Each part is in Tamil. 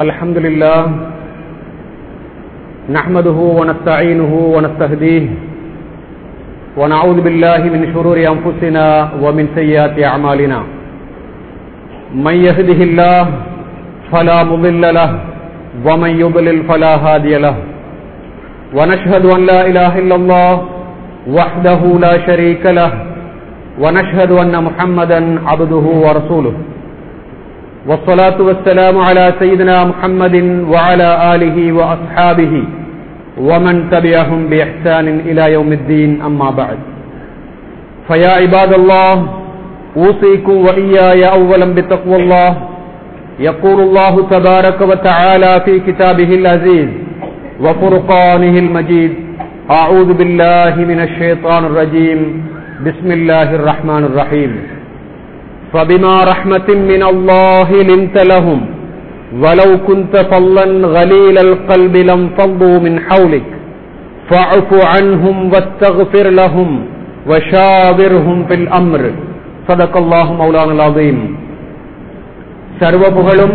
الحمد لله نحمده ونستعينه ونستهديه ونعوذ بالله من شرور أنفسنا ومن سيئات أعمالنا من يهده الله فلا مضل له ومن يضلل فلا هادي له ونشهد أن لا إله إلا الله وحده لا شريك له ونشهد أن محمدا عبده ورسوله والصلاة والسلام على سيدنا محمد وعلى آله وأصحابه ومن تبعهم بإحسان إلى يوم الدين أما بعد فيا عباد الله أوصيكم وإياي أولا بتقوى الله يقول الله تبارك وتعالى في كتابه العزيز وفرقانه المجيد أعوذ بالله من الشيطان الرجيم بسم الله الرحمن الرحيم فبما رحمة من الله لنت لهم ولو كنت فظا غليل القلب لانفضوا من حولك فاعف عنهم واستغفر لهم وشاورهم في الأمر صدق الله مولانا العظيم சர்வ புகழும்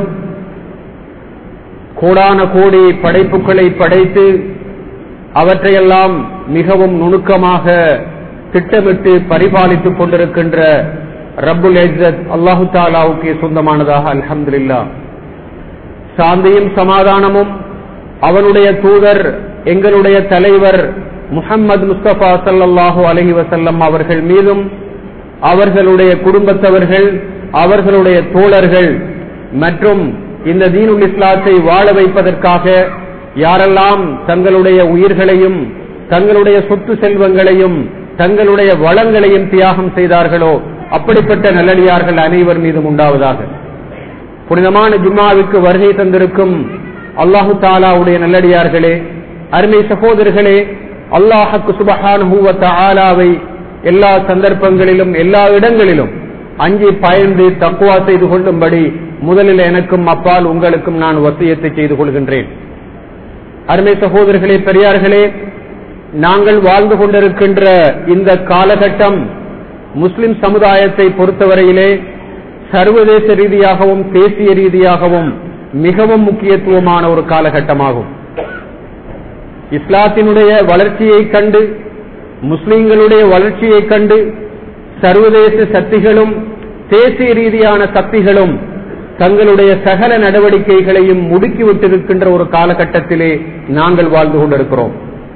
கோடான கோடி படைப்புகளை படைத்து அவற்றையெல்லாம் மிகவும் நுணுக்கமாக திட்டமிட்டு பரிபாலித்துக் கொண்டிருக்கின்ற ரப்புல் இஸ்ஸத் அல்லாஹு தாலாவுக்கு சொந்தமானதாக அல்ஹம்துலில்லா சாந்தியும் சமாதானமும் அவனுடைய தூதர் எங்களுடைய தலைவர் முஹம்மது முஸ்தபா சல்லாஹூ அலஹி வசல்லம் அவர்கள் மீதும் அவர்களுடைய குடும்பத்தவர்கள் அவர்களுடைய தோழர்கள் மற்றும் இந்த தீனுல் இஸ்லாத்தை வாழ வைப்பதற்காக யாரெல்லாம் தங்களுடைய உயிர்களையும் தங்களுடைய சொத்து செல்வங்களையும் தங்களுடைய வளங்களையும் தியாகம் செய்தார்களோ அப்படிப்பட்ட நல்லடியார்கள் அனைவர் மீதும் உண்டாவதாக புனிதமான ஜும்மாவுக்கு வருகை தந்திருக்கும் அல்லாஹு தாலாவுடைய நல்லடியார்களே அருமை சகோதரர்களே அல்லாஹுக்கு சுபஹானுவ தாலாவை எல்லா சந்தர்ப்பங்களிலும் எல்லா இடங்களிலும் அஞ்சி பயந்து தக்குவா செய்து கொள்ளும்படி முதலில் எனக்கும் அப்பால் உங்களுக்கும் நான் வசியத்தை செய்து கொள்கின்றேன் அருமை சகோதரர்களே பெரியார்களே நாங்கள் வாழ்ந்து கொண்டிருக்கின்ற இந்த காலகட்டம் முஸ்லிம் சமுதாயத்தை பொறுத்தவரையிலே சர்வதேச ரீதியாகவும் தேசிய ரீதியாகவும் மிகவும் முக்கியத்துவமான ஒரு காலகட்டமாகும் இஸ்லாத்தினுடைய வளர்ச்சியை கண்டு முஸ்லிம்களுடைய வளர்ச்சியை கண்டு சர்வதேச சக்திகளும் தேசிய ரீதியான சக்திகளும் தங்களுடைய சகல நடவடிக்கைகளையும் முடுக்கிவிட்டிருக்கின்ற ஒரு காலகட்டத்திலே நாங்கள் வாழ்ந்து கொண்டிருக்கிறோம்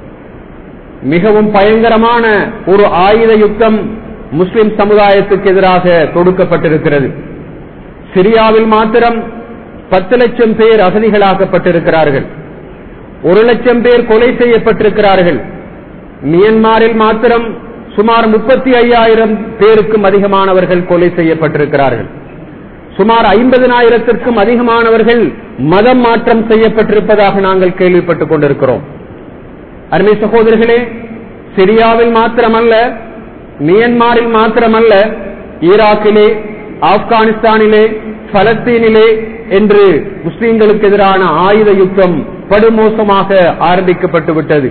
மிகவும் பயங்கரமான ஒரு ஆயுத யுத்தம் முஸ்லிம் சமுதாயத்துக்கு எதிராக தொடுக்கப்பட்டிருக்கிறது சிரியாவில் மாத்திரம் பத்து லட்சம் பேர் அகதிகளாக்கப்பட்டிருக்கிறார்கள் ஒரு லட்சம் பேர் கொலை செய்யப்பட்டிருக்கிறார்கள் மியன்மாரில் மாத்திரம் சுமார் முப்பத்தி ஐயாயிரம் பேருக்கும் அதிகமானவர்கள் கொலை செய்யப்பட்டிருக்கிறார்கள் சுமார் ஐம்பதனாயிரத்திற்கும் அதிகமானவர்கள் மதம் மாற்றம் செய்யப்பட்டிருப்பதாக நாங்கள் கேள்விப்பட்டுக் கொண்டிருக்கிறோம் அருமை சகோதரர்களே சிரியாவில் மாத்திரமல்ல மியன்மாரில் மாத்திரமல்ல ஈராக்கிலே ஆப்கானிஸ்தானிலே பலஸ்தீனிலே என்று முஸ்லீம்களுக்கு எதிரான ஆயுத யுத்தம் படுமோசமாக ஆரம்பிக்கப்பட்டு விட்டது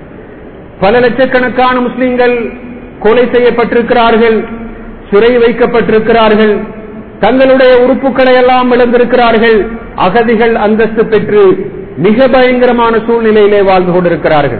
பல லட்சக்கணக்கான முஸ்லீம்கள் கொலை செய்யப்பட்டிருக்கிறார்கள் சிறை வைக்கப்பட்டிருக்கிறார்கள் தங்களுடைய உறுப்புகளை எல்லாம் இழந்திருக்கிறார்கள் அகதிகள் அந்தஸ்து பெற்று மிக பயங்கரமான சூழ்நிலையிலே வாழ்ந்து கொண்டிருக்கிறார்கள்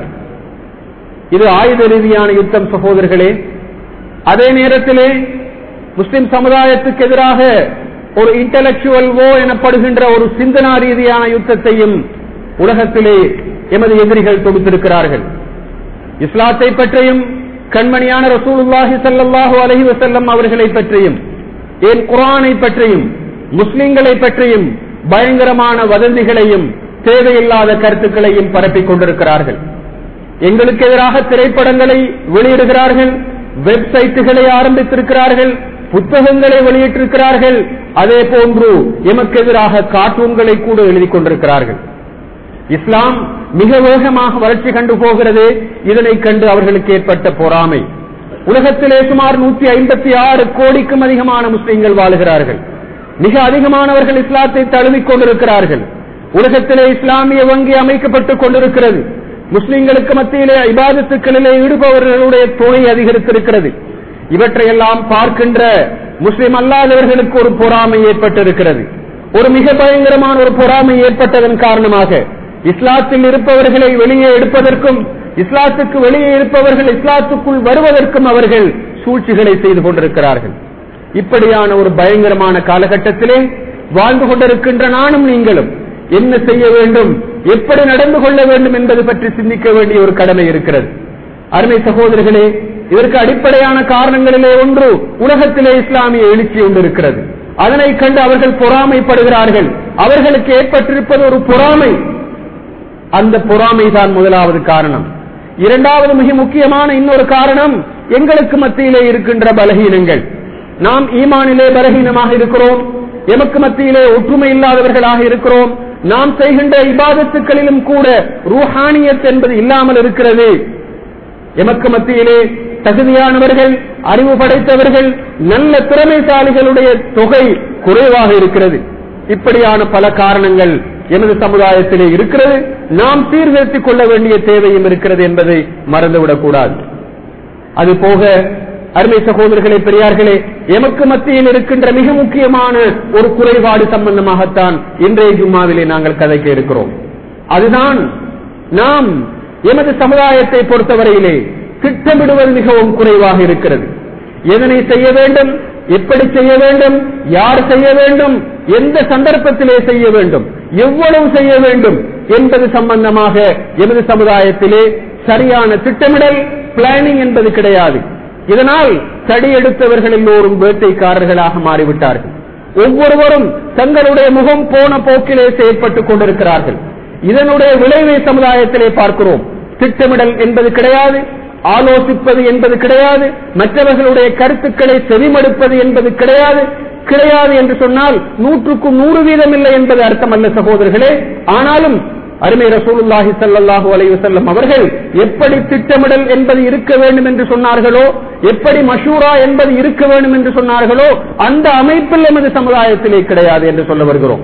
இது ஆயுத ரீதியான யுத்தம் சகோதரர்களே அதே நேரத்திலே முஸ்லிம் சமுதாயத்துக்கு எதிராக ஒரு இன்டலக்சுவல் வோ எனப்படுகின்ற ஒரு சிந்தனா ரீதியான யுத்தத்தையும் உலகத்திலே எமது எதிரிகள் தொடுத்திருக்கிறார்கள் இஸ்லாத்தை பற்றியும் கண்மணியான ரசூலுல்லாஹி சல்லாஹூ அலஹி வசல்லம் அவர்களை பற்றியும் ஏன் குரானை பற்றியும் முஸ்லிம்களை பற்றியும் பயங்கரமான வதந்திகளையும் தேவையில்லாத கருத்துக்களையும் பரப்பிக் கொண்டிருக்கிறார்கள் எங்களுக்கு எதிராக திரைப்படங்களை வெளியிடுகிறார்கள் வெப்சைட்டுகளை ஆரம்பித்திருக்கிறார்கள் புத்தகங்களை வெளியிட்டிருக்கிறார்கள் அதே போன்று எமக்கு எதிராக கார்ட்டூன்களை கூட எழுதி கொண்டிருக்கிறார்கள் இஸ்லாம் மிக வேகமாக வளர்ச்சி கண்டு போகிறது இதனை கண்டு அவர்களுக்கு ஏற்பட்ட பொறாமை உலகத்திலே சுமார் நூற்றி ஐம்பத்தி ஆறு கோடிக்கும் அதிகமான முஸ்லிம்கள் வாழுகிறார்கள் மிக அதிகமானவர்கள் இஸ்லாத்தை தழுவிக் கொண்டிருக்கிறார்கள் உலகத்திலே இஸ்லாமிய வங்கி அமைக்கப்பட்டுக் கொண்டிருக்கிறது முஸ்லிம்களுக்கு மத்தியிலே இபாதத்துக்களிலே ஈடுபவர்களுடைய தொகை அதிகரித்திருக்கிறது இவற்றையெல்லாம் பார்க்கின்ற முஸ்லிம் அல்லாதவர்களுக்கு ஒரு பொறாமை ஏற்பட்டிருக்கிறது ஒரு மிக பயங்கரமான ஒரு பொறாமை ஏற்பட்டதன் காரணமாக இஸ்லாத்தில் இருப்பவர்களை வெளியே எடுப்பதற்கும் இஸ்லாத்துக்கு வெளியே இருப்பவர்கள் இஸ்லாத்துக்குள் வருவதற்கும் அவர்கள் சூழ்ச்சிகளை செய்து கொண்டிருக்கிறார்கள் இப்படியான ஒரு பயங்கரமான காலகட்டத்திலே வாழ்ந்து கொண்டிருக்கின்ற நானும் நீங்களும் என்ன செய்ய வேண்டும் எப்படி நடந்து கொள்ள வேண்டும் என்பது பற்றி சிந்திக்க வேண்டிய ஒரு கடமை இருக்கிறது அருமை சகோதரர்களே இதற்கு அடிப்படையான காரணங்களிலே ஒன்று உலகத்திலே இஸ்லாமிய எழுச்சி ஒன்று இருக்கிறது அதனை கண்டு அவர்கள் பொறாமைப்படுகிறார்கள் அவர்களுக்கு ஏற்பட்டிருப்பது ஒரு பொறாமை அந்த பொறாமை தான் முதலாவது காரணம் இரண்டாவது மிக முக்கியமான இன்னொரு காரணம் எங்களுக்கு மத்தியிலே இருக்கின்ற பலகீனங்கள் நாம் ஈமானிலே பலகீனமாக இருக்கிறோம் எமக்கு மத்தியிலே ஒற்றுமை இல்லாதவர்களாக இருக்கிறோம் நாம் செய்கின்ற இபாதத்துக்களிலும் கூட ரூஹானியத் என்பது இல்லாமல் இருக்கிறது எமக்கு மத்தியிலே தகுதியானவர்கள் அறிவு படைத்தவர்கள் நல்ல திறமைசாலிகளுடைய தொகை குறைவாக இருக்கிறது இப்படியான பல காரணங்கள் எமது சமுதாயத்திலே இருக்கிறது நாம் சீர்திருத்திக் கொள்ள வேண்டிய தேவையும் இருக்கிறது என்பதை மறந்துவிடக் கூடாது அது போக அருமை சகோதரர்களே பெரியார்களே எமக்கு மத்தியில் இருக்கின்ற மிக முக்கியமான ஒரு குறைபாடு சம்பந்தமாகத்தான் இன்றைய ஜும்மாவிலே நாங்கள் கதைக்க இருக்கிறோம் அதுதான் நாம் எமது சமுதாயத்தை பொறுத்தவரையிலே திட்டமிடுவது மிகவும் குறைவாக இருக்கிறது எதனை செய்ய வேண்டும் எப்படி செய்ய வேண்டும் யார் செய்ய வேண்டும் எந்த சந்தர்ப்பத்திலே செய்ய வேண்டும் எவ்வளவு செய்ய வேண்டும் என்பது சம்பந்தமாக எமது சமுதாயத்திலே சரியான திட்டமிடல் பிளானிங் என்பது கிடையாது இதனால் தடி எடுத்தவர்கள் எல்லோரும் வேட்டைக்காரர்களாக மாறிவிட்டார்கள் ஒவ்வொருவரும் தங்களுடைய முகம் போன போக்கிலே செயற்பட்டுக் கொண்டிருக்கிறார்கள் இதனுடைய விளைவை சமுதாயத்திலே பார்க்கிறோம் திட்டமிடல் என்பது கிடையாது ஆலோசிப்பது என்பது கிடையாது மற்றவர்களுடைய கருத்துக்களை செவிமடுப்பது என்பது கிடையாது கிடையாது என்று சொன்னால் நூற்றுக்கு நூறு வீதம் இல்லை என்பது அர்த்தமல்ல சகோதரர்களே ஆனாலும் அருமை ரசூலுல்லாஹி ஸல்லல்லாஹு அலைஹி வஸல்லம் அவர்கள் எப்படி திட்டமிடல் என்பது இருக்க வேண்டும் என்று சொன்னார்களோ எப்படி மஷூரா என்பது இருக்க வேண்டும் என்று சொன்னார்களோ அந்த அமைப்பில் எமது சமுதாயத்திலே கிடையாது என்று சொல்ல வருகிறோம்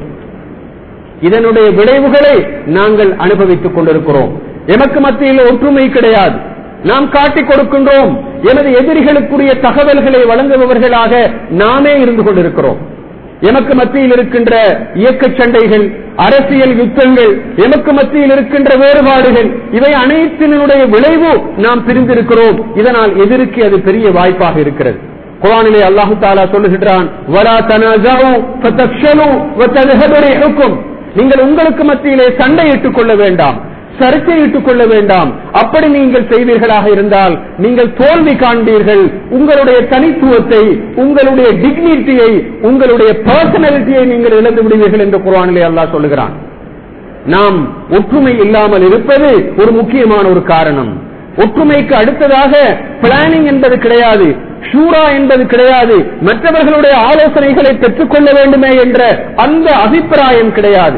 இதனுடைய விளைவுகளை நாங்கள் அனுபவித்துக் கொண்டிருக்கிறோம் எமக்கு மத்தியில் ஒற்றுமை கிடையாது நாம் காட்டிக் கொடுக்கின்றோம் எனது எதிரிகளுக்குரிய தகவல்களை வழங்குபவர்களாக நாமே இருந்து கொண்டிருக்கிறோம் எமக்கு மத்தியில் இருக்கின்ற இயக்க சண்டைகள் அரசியல் யுத்தங்கள் எமக்கு மத்தியில் இருக்கின்ற வேறுபாடுகள் இவை அனைத்தினுடைய விளைவு நாம் பிரிந்திருக்கிறோம் இதனால் எதிர்க்கு அது பெரிய வாய்ப்பாக இருக்கிறது குரானிலே அல்லாஹு தாலா சொல்லுகின்றான் வரா தனஜாவு ஃபதக்ஷலு வதذهب ريحكم நீங்கள் உங்களுக்கு மத்தியிலே சண்டையிட்டுக் கொள்ள வேண்டாம் சர்ச்சையிட்டுக் கொள்ள வேண்டாம் அப்படி நீங்கள் செய்வீர்களாக இருந்தால் நீங்கள் தோல்வி காண்பீர்கள் உங்களுடைய தனித்துவத்தை உங்களுடைய டிக்னிட்டியை உங்களுடைய பர்சனாலிட்டியை நீங்கள் இழந்து விடுவீர்கள் என்று குரானிலே அல்லாஹ் சொல்லுகிறான் நாம் ஒற்றுமை இல்லாமல் இருப்பது ஒரு முக்கியமான ஒரு காரணம் ஒற்றுமைக்கு அடுத்ததாக பிளானிங் என்பது கிடையாது ஷூரா என்பது கிடையாது மற்றவர்களுடைய ஆலோசனைகளை பெற்றுக்கொள்ள வேண்டுமே என்ற அந்த அபிப்பிராயம் கிடையாது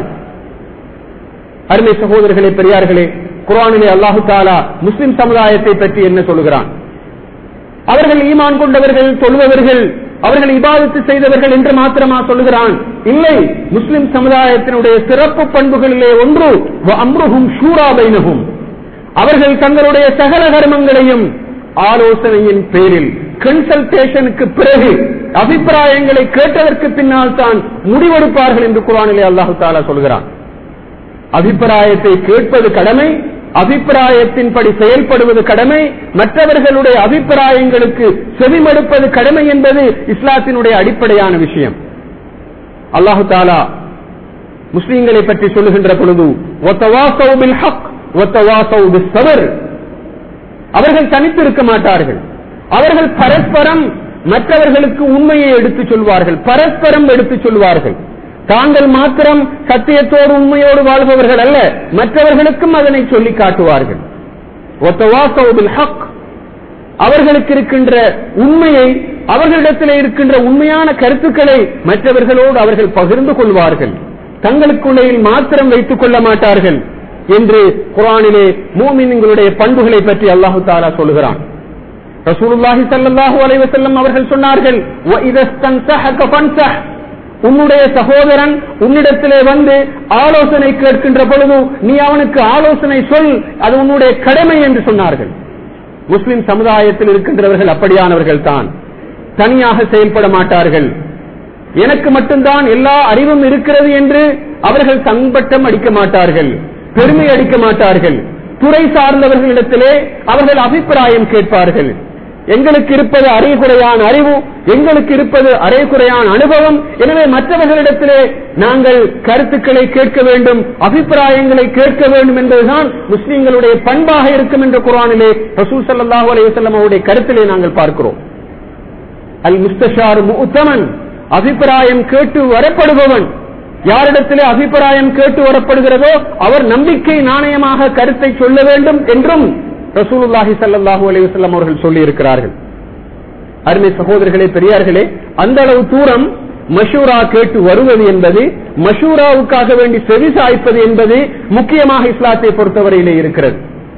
அருமை சகோதரர்களே பெரியார்களே குரானிலே அல்லாஹு தாலா முஸ்லிம் சமுதாயத்தை பற்றி என்ன சொல்லுகிறான் அவர்கள் ஈமான் கொண்டவர்கள் சொல்லுபவர்கள் அவர்கள் இபாதத்து செய்தவர்கள் என்று மாத்திரமா சொல்லுகிறான் இல்லை முஸ்லிம் சமுதாயத்தினுடைய சிறப்பு பண்புகளிலே ஒன்று அம்ருகும் ஷூரா பைனகும் அவர்கள் தங்களுடைய சகல கர்மங்களையும் ஆலோசனையின் பேரில் கன்சல்டேஷனுக்கு பிறகு அபிப்பிராயங்களை கேட்டதற்கு பின்னால் தான் முடிவெடுப்பார்கள் என்று குரானிலே அல்லாஹு தாலா சொல்கிறான் அபிப்பிராயத்தை கேட்பது கடமை அபிப்பிராயத்தின்படி செயல்படுவது கடமை மற்றவர்களுடைய அபிப்பிராயங்களுக்கு செவிமடுப்பது கடமை என்பது இஸ்லாத்தினுடைய அடிப்படையான விஷயம் அல்லாஹு தாலா முஸ்லீம்களை பற்றி சொல்லுகின்ற பொழுது அவர்கள் தனித்திருக்க மாட்டார்கள் அவர்கள் பரஸ்பரம் மற்றவர்களுக்கு உண்மையை எடுத்துச் சொல்வார்கள் பரஸ்பரம் எடுத்துச் சொல்வார்கள் தாங்கள் மாத்திரம் சத்தியத்தோடு உண்மையோடு வாழ்பவர்கள் அல்ல மற்றவர்களுக்கும் அதனை சொல்லி காட்டுவார்கள் அவர்களுக்கு இருக்கின்ற உண்மையை அவர்களிடத்தில் இருக்கின்ற உண்மையான கருத்துக்களை மற்றவர்களோடு அவர்கள் பகிர்ந்து கொள்வார்கள் தங்களுக்குள்ளே மாத்திரம் வைத்துக் கொள்ள மாட்டார்கள் என்று குரானிலே மூமின்களுடைய பண்புகளை பற்றி அல்லாஹு தாலா சொல்கிறான் ரசூலுல்லாஹி ஸல்லல்லாஹு அலைஹி வஸல்லம் அவர்கள் சொன்னார்கள் உன்னுடைய சகோதரன் உன்னிடத்திலே வந்து ஆலோசனை கேட்கின்ற பொழுது நீ அவனுக்கு ஆலோசனை சொல் அது உன்னுடைய கடமை என்று சொன்னார்கள் முஸ்லிம் சமுதாயத்தில் இருக்கின்றவர்கள் அப்படியானவர்கள் தான் தனியாக செயல்பட மாட்டார்கள் எனக்கு மட்டும்தான் எல்லா அறிவும் இருக்கிறது என்று அவர்கள் தம்பட்டம் அடிக்க மாட்டார்கள் பெருமை அடிக்க மாட்டார்கள் துறை சார்ந்தவர்களிடத்திலே அவர்கள் அபிப்பிராயம் கேட்பார்கள் எங்களுக்கு இருப்பது அரைகுறையான அறிவு எங்களுக்கு இருப்பது அரைகுறையான அனுபவம் எனவே மற்றவர்களிடத்திலே நாங்கள் கருத்துக்களை கேட்க வேண்டும் அபிப்பிராயங்களை கேட்க வேண்டும் என்பதுதான் முஸ்லிம்களுடைய பண்பாக இருக்கும் என்ற குரானிலே ரசூல் ஸல்லல்லாஹு அலைஹி வஸல்லம் அவருடைய கருத்திலே நாங்கள் பார்க்கிறோம் அல் முஸ்தஷார் முத்தமன் அபிப்பிராயம் கேட்டு வரப்படுபவன் யாரிடத்திலே அபிப்பிராயம் கேட்டு வரப்படுகிறதோ அவர் நம்பிக்கை நாணயமாக கருத்தை சொல்ல வேண்டும் என்றும் ரசூலுல்லாஹி ஸல்லல்லாஹு அலைஹி வஸல்லம் அவர்கள் சொல்லி இருக்கிறார்கள் அருமை சகோதரர்களே பெரியார்களே அந்த அளவு தூரம் மஷூரா கேட்டு வருவது என்பது மஷூராவுக்காக வேண்டி செவி சாய்ப்பது என்பது முக்கியமாக இஸ்லாத்தை பொறுத்தவரையிலே இருக்கிறது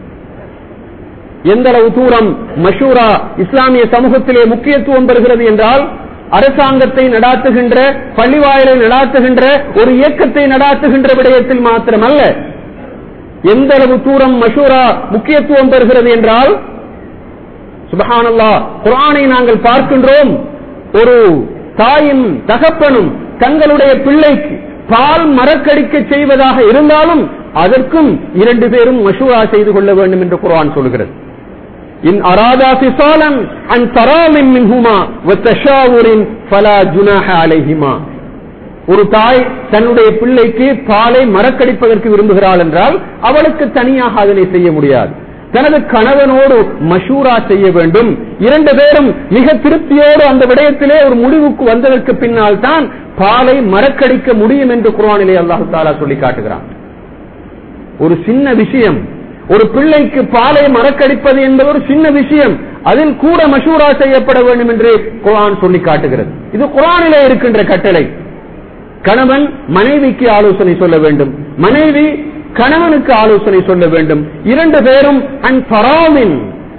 எந்த அளவு தூரம் மஷூரா இஸ்லாமிய சமூகத்திலே முக்கியத்துவம் பெறுகிறது என்றால் அரசாங்கத்தை நடாத்துகின்ற பள்ளிவாயலை நடாத்துகின்ற ஒரு இயக்கத்தை நடாத்துகின்ற விடயத்தில் மாத்திரமல்ல எந்த அளவு தூரம் மஷூரா முக்கியத்துவம் பெறுகிறது என்றால் சுபஹானல்லா குரானை நாங்கள் பார்க்கின்றோம் ஒரு தாயும் தகப்பனும் தங்களுடைய பிள்ளைக்கு பால் மரக்கடிக்க செய்வதாக இருந்தாலும் அதற்கும் இரண்டு பேரும் மஷூரா செய்து கொள்ள வேண்டும் என்று குரான் சொல்கிறது இன் அராதா ஃபிசாலன் அன் தராமின் மின்ஹுமா வத்தஷாவுரின் ஃபலா ஜுனாஹ அலைஹிமா ஒரு தாய் தன்னுடைய பிள்ளைக்கு பாலை மறக்கடிப்பதற்கு விரும்புகிறாள் என்றால் அவளுக்கு தனியாக அதனை செய்ய முடியாது தனது கணவனோடு மஷூரா செய்ய வேண்டும் இரண்டு பேரும் மிக திருப்தியோடு அந்த விடயத்திலே ஒரு முடிவுக்கு வந்ததற்கு பின்னால் தான் பாலை மறக்கடிக்க முடியும் என்று குரானிலே அல்லாஹு தாலா சொல்லி காட்டுகிறான் ஒரு சின்ன விஷயம் ஒரு பிள்ளைக்கு பாலை மறக்கடிப்பது என்பது ஒரு சின்ன விஷயம் அதில் கூட மஷூரா செய்யப்பட வேண்டும் என்று குரான் சொல்லி காட்டுகிறது இது குரானிலே இருக்கின்ற கட்டளை கணவன் மனைவிக்கு ஆலோசனை சொல்ல வேண்டும் மனைவி கணவனுக்கு ஆலோசனை சொல்ல வேண்டும் இரண்டு பேரும் அன் பராமின்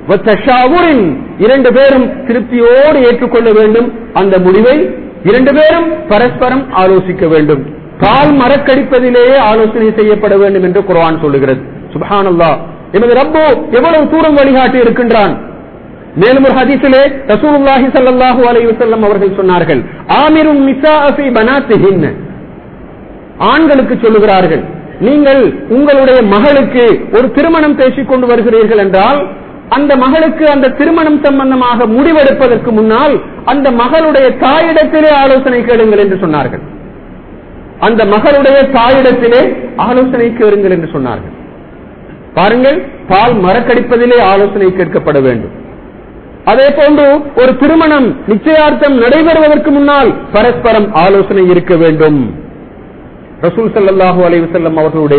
இரண்டு பேரும் திருப்தியோடு ஏற்றுக்கொள்ள வேண்டும் அந்த முடிவை இரண்டு பேரும் பரஸ்பரம் ஆலோசிக்க வேண்டும் பால் மரக்கடிப்பதிலேயே ஆலோசனை செய்யப்பட வேண்டும் என்று குர்ஆன் சொல்லுகிறது சுபஹானல்லா எமது ரப்போ எவ்வளவு தூரம் வழிகாட்டி இருக்கின்றான் மேலும் ஒரு ஹதீஸிலே ரசூலுல்லாஹி ஸல்லல்லாஹு அலைஹி வஸல்லம் அவர்கள் சொன்னார்கள் ஆமிரும் நிசாஅ ஃபீ பனாத்திஹின் ஆண்களுக்கு சொல்லுகிறார்கள் நீங்கள் உங்களுடைய மகளுக்கு ஒரு திருமணம் பேசிக் கொண்டு வருகிறீர்கள் என்றால் அந்த மகளுக்கு அந்த திருமணம் சம்பந்தமாக முடிவெடுப்பதற்கு முன்னால் அந்த மகளுடைய தாயிடத்திலே ஆலோசனை கேளுங்கள் என்று சொன்னார்கள் அந்த மகளுடைய தாயிடத்திலே ஆலோசனை கேளுங்கள் என்று சொன்னார்கள் பாருங்கள் பால் மரக்கடிப்பதிலே ஆலோசனை கேட்கப்பட வேண்டும் அதே போன்று ஒரு திருமணம் நிச்சயார்த்தம் நடைபெறுவதற்கு முன்னால் பரஸ்பரம் ஆலோசனை இருக்க வேண்டும் ரசூல் சல்லாஹூ அலைவசல்லம் அவர்களுடைய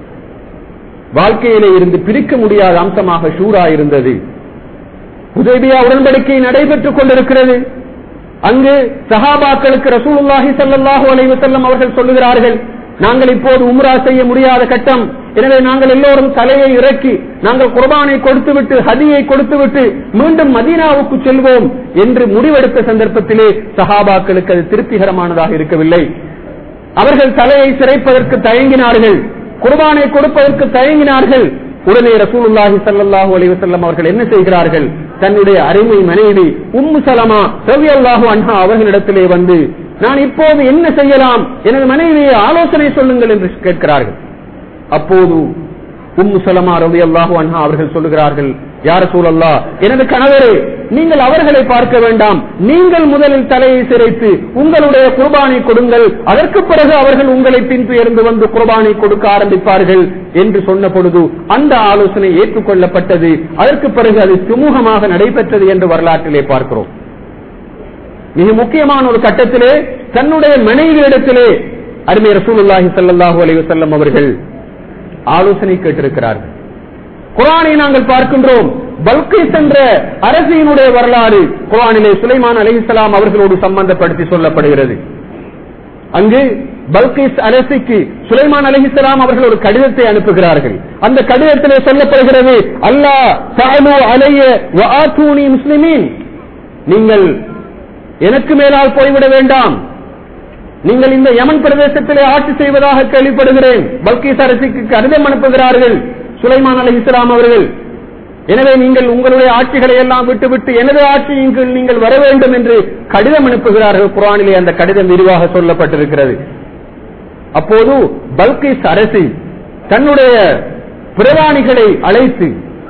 வாழ்க்கையிலே இருந்து பிரிக்க முடியாத அம்சமாக ஷூரா இருந்தது உதவியா உடன்படிக்கை நடைபெற்றுக் கொண்டிருக்கிறது அங்கு சஹாபாக்களுக்கு ரசூலுல்லாஹி ஸல்லல்லாஹு அலைஹி வஸல்லம் அவர்கள் சொல்லுகிறார்கள் நாங்கள் இப்போது உம்ரா செய்ய முடியாத கட்டம் எனவே நாங்கள் எல்லோரும் தலையை இறக்கி நாங்கள் குர்பானை கொடுத்துவிட்டு ஹதியை கொடுத்துவிட்டு மீண்டும் மதீனாவுக்கு செல்வோம் என்று முடிவெடுத்த சந்தர்ப்பத்திலே சஹாபாக்களுக்கு அது திருப்திகரமானதாக இருக்கவில்லை அவர்கள் தலையை சிறைப்பதற்கு தயங்கினார்கள் குர்பானை கொடுப்பதற்கு தயங்கினார்கள் உடனே ரசூலுல்லாஹி ஸல்லல்லாஹு அலைஹி வஸல்லம் அவர்கள் என்ன செய்கிறார்கள் தன்னுடைய அருமை மனைவி உம்மு சலமா ரலியல்லாஹு அன்ஹா அவர்களிடத்திலே வந்து நான் இப்போது என்ன செய்யலாம் எனது மனைவியை ஆலோசனை சொல்லுங்கள் என்று கேட்கிறார்கள் அப்போது உம்மு சலமா ரலியல்லாஹு அன்ஹா அவர்கள் சொல்லுகிறார்கள் யார சூழல்லா எனது கணவரே நீங்கள் அவர்களை பார்க்க வேண்டாம் நீங்கள் முதலில் தலையை சிரைத்து உங்களுடைய குர்பானை கொடுங்கள் அதற்கு பிறகு அவர்கள் உங்களை பின்துயர்ந்து வந்து குர்பானை கொடுக்க ஆரம்பிப்பார்கள் என்று சொன்ன பொழுது அந்த ஆலோசனை ஏற்றுக்கொள்ளப்பட்டது அதற்கு பிறகு அது சுமூகமாக நடைபெற்றது என்று வரலாற்றிலே பார்க்கிறோம் மிக முக்கியமான ஒரு கட்டத்திலே தன்னுடைய மனைவியிடத்திலே அருமை ரசூலுல்லாஹி ஸல்லல்லாஹு அலைஹி வஸல்லம் அவர்கள் ஆலோசனை கேட்டிருக்கிறார்கள் குரானை நாங்கள் பார்க்கின்றோம் பல்கைஸ் என்ற அரசியினுடைய வரலாறு குரானிலே சுலைமான் அலிஹலாம் அவர்களோடு சம்பந்தப்படுத்தி சொல்லப்படுகிறது அங்கு பல்கைஸ் அரசிக்கு சுலைமான் அலிஹலாம் அவர்கள் ஒரு கடிதத்தை அனுப்புகிறார்கள் அந்த கடிதத்திலே சொல்லப்படுகிறது அல்லாஹ் சாலு அலைய வஆத்தூனி முஸ்லிமீன் நீங்கள் எனக்கு மேலால் போய்விட வேண்டாம் நீங்கள் இந்த யமன் பிரதேசத்திலே ஆட்சி செய்வதாக கேள்விப்படுகிறேன் பல்கீஸ் அரசுக்கு கடிதம் அனுப்புகிறார்கள் சுலைமான் அலி இஸ்லாம் அவர்கள் எனவே நீங்கள் உங்களுடைய ஆட்சிகளை எல்லாம் விட்டுவிட்டு எனது ஆட்சியின் கீழ் நீங்கள் வர வேண்டும் என்று கடிதம் அனுப்புகிறார்கள் குரானிலே அந்த கடிதம் விரிவாக சொல்லப்பட்டிருக்கிறது அப்போது பல்கிஸ் அரசி தன்னுடைய பிரதானிகளை அழைத்து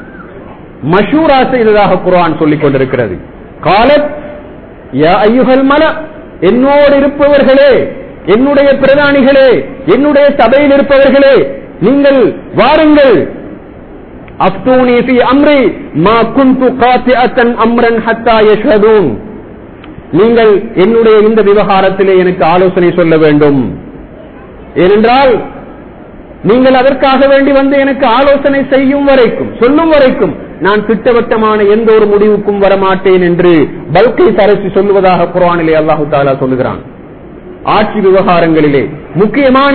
மஷூரா செய்ததாக குரான் சொல்லிக் கொண்டிருக்கிறது காலத் யா ஐயுகல் மல என்னோடு இருப்பவர்களே என்னுடைய பிரதானிகளே என்னுடைய சபையில் இருப்பவர்களே நீங்கள் வாருங்கள் அப்தூனி ஃபி அம்ரி மா குந்து காத்திஅத்தன் அம்ரன் ஹத்தா யஷ்ஹதூன் நீங்கள் என்னுடைய இந்த விவகாரத்திலே எனக்கு ஆலோசனை சொல்ல வேண்டும் ஏனென்றால் நீங்கள் அதற்காக வேண்டி வந்து எனக்கு ஆலோசனை செய்யும் வரைக்கும் சொல்லும் வரைக்கும் நான் திட்டவட்டமான எந்த ஒரு முடிவுக்கும் வரமாட்டேன் என்று பல்கை அரசு சொல்லுவதாக குரானிலே அல்லாஹு தாலா சொல்லுகிறான் ஆட்சி விவகாரங்களிலே முக்கியமான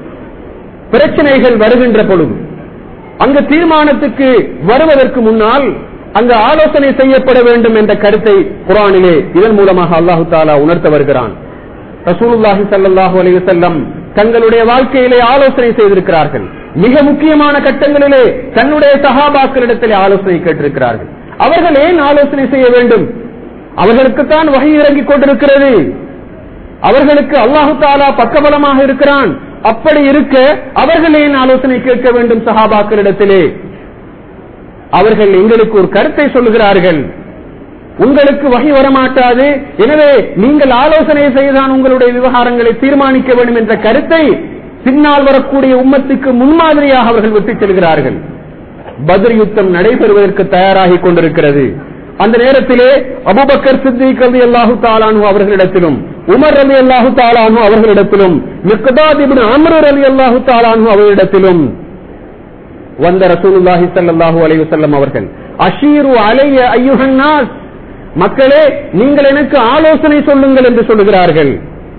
பிரச்சனைகள் வருகின்ற பொழுது அங்கு தீர்மானத்துக்கு வருவதற்கு முன்னால் அங்கு ஆலோசனை செய்யப்பட வேண்டும் என்ற கருத்தை குரானிலே இதன் மூலமாக அல்லாஹு தாலா உணர்த்த வருகிறான் ரசூலுல்லாஹி ஸல்லல்லாஹு அலைஹி வஸல்லம் தங்களுடைய வாழ்க்கையிலே ஆலோசனை செய்திருக்கிறார்கள் மிக முக்கியமான கட்டங்களிலே தன்னுடைய சஹாபாக்களிடத்திலே ஆலோசனை கேட்டிருக்கிறார்கள் அவர்கள் ஏன் ஆலோசனை செய்ய வேண்டும் அவர்களுக்குத்தான் வகை இறங்கிக் கொண்டிருக்கிறது அவர்களுக்கு அல்லாஹு தாலா பக்கபலமாக இருக்கிறான் அப்படி இருக்க அவர்கள் ஏன் ஆலோசனை கேட்க வேண்டும் சஹாபாக்களிடத்திலே அவர்கள் எங்களுக்கு ஒரு கருத்தை சொல்லுகிறார்கள் உங்களுக்கு வகை வரமாட்டாது எனவே நீங்கள் ஆலோசனை செய்துதான் உங்களுடைய விவகாரங்களை தீர்மானிக்க வேண்டும் என்ற கருத்தை பின்னால் வரக்கூடிய உம்மத்துக்கு முன்மாதிரியாக அவர்கள் விட்டுச் செல்கிறார்கள் பத்ர் யுத்தம் நடைபெறுவதற்கு தயாராகி கொண்டிருக்கிறது அந்த நேரத்திலே அபுபக்கர் சித்திக் ரவி அல்லாஹு தாலானு அவர்களிடத்திலும் உமர் ரவி அல்லாஹு தாலானு அவர்களிடத்திலும் மிக்கதாத் இப்னு அம்ரு ரவி அல்லாஹு தாலானு அவர்களிடத்திலும் வந்த ரசூலுல்லாஹி ஸல்லல்லாஹு அலைஹி வஸல்லம் அவர்கள் அஷீரு அலைய ஐயுஹன் நாஸ் மக்களே நீங்கள் எனக்கு ஆலோசனை சொல்லுங்கள் என்று சொல்லுகிறார்கள்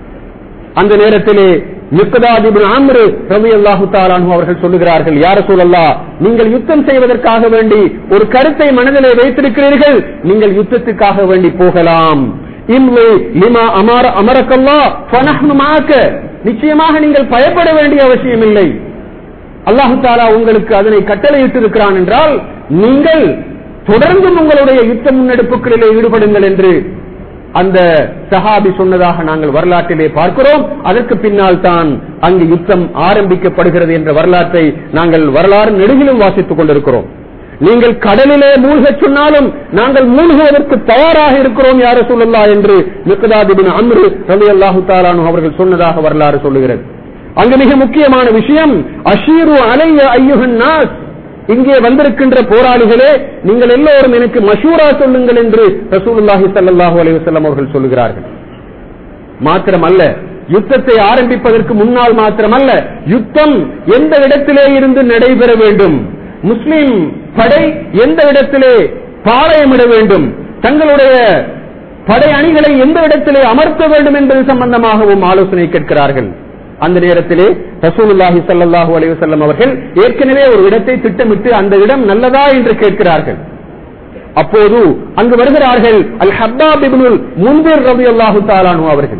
அந்த நேரத்திலே மிக்கதாத் இப்னு அம்ரு ரலியல்லாஹு தஆலா அன்ஹு அவர்கள் சொல்லுகிறார்கள் யா ரசூலல்லாஹ் நீங்கள் யுத்தம் செய்வதற்காக வேண்டி ஒரு கருத்தை மனதிலே வைத்திருக்கிறீர்கள் நீங்கள் யுத்தத்துக்காக வேண்டி போகலாம் இம்லை லிமா அமர அமரக்கல்லா ஃபனஹ்னு மாக்க நிச்சயமாக நீங்கள் பயப்பட வேண்டிய அவசியம் இல்லை அல்லாஹு தாலா உங்களுக்கு அதனை கட்டளையிட்டு இருக்கிறான் என்றால் நீங்கள் தொடர்ந்து உங்களுடைய யுத்த முன்னெடுப்புகளிலே ஈடுபடுங்கள் என்று அந்த சஹாபி சொன்னதாக நாங்கள் வரலாற்றிலே பார்க்கிறோம் அதற்கு பின்னால் தான் அங்கு யுத்தம் ஆரம்பிக்கப்படுகிறது என்ற வரலாற்றை நாங்கள் வரலாறு நெடுகிலும் வாசித்துக் கொண்டிருக்கிறோம் நீங்கள் கடலிலே மூழ்கச் சொன்னாலும் நாங்கள் மூழ்குவதற்கு தயாராக இருக்கிறோம் யார சொல்லல்லா என்று மிக்கதாதிபின் அம்ரு ரவி அல்லாஹு தாலானு அவர்கள் சொன்னதாக வரலாறு சொல்லுகிறது அங்கு மிக முக்கியமான விஷயம் அஷீரு அலைய ஐயுகன் நாஸ் இங்கே வந்திருக்கின்ற போராளிகளே நீங்கள் எல்லோரும் எனக்கு மஷூரா சொல்லுங்கள் என்று ரசூலுல்லாஹி ஸல்லல்லாஹு அலைஹி வஸல்லம் அவர்கள் சொல்லுகிறார்கள் மாத்திரமல்ல யுத்தத்தை ஆரம்பிப்பதற்கு முன்னால் மாத்திரமல்ல யுத்தம் எந்த இடத்திலே இருந்து நடைபெற வேண்டும் முஸ்லிம் படை எந்த இடத்திலே பாளையமிட வேண்டும் தங்களுடைய படை அணிகளை எந்த இடத்திலே அமர்த்த வேண்டும் என்பது சம்பந்தமாகவும் ஆலோசனை கேட்கிறார்கள் அந்த நேரத்திலே ரசூலுல்லாஹி ஸல்லல்லாஹு அலைஹி வஸல்லம் அவர்கள் ஏற்கனவே ஒரு இடத்தை திட்டமிட்டு அந்த இடம் நல்லதா என்று கேட்கிறார்கள் அப்போது அங்கு வருகிறார்கள் அல் ஹப்பாப் இப்னுல் முன்திர் ரலியல்லாஹு தஆலானு அவர்கள்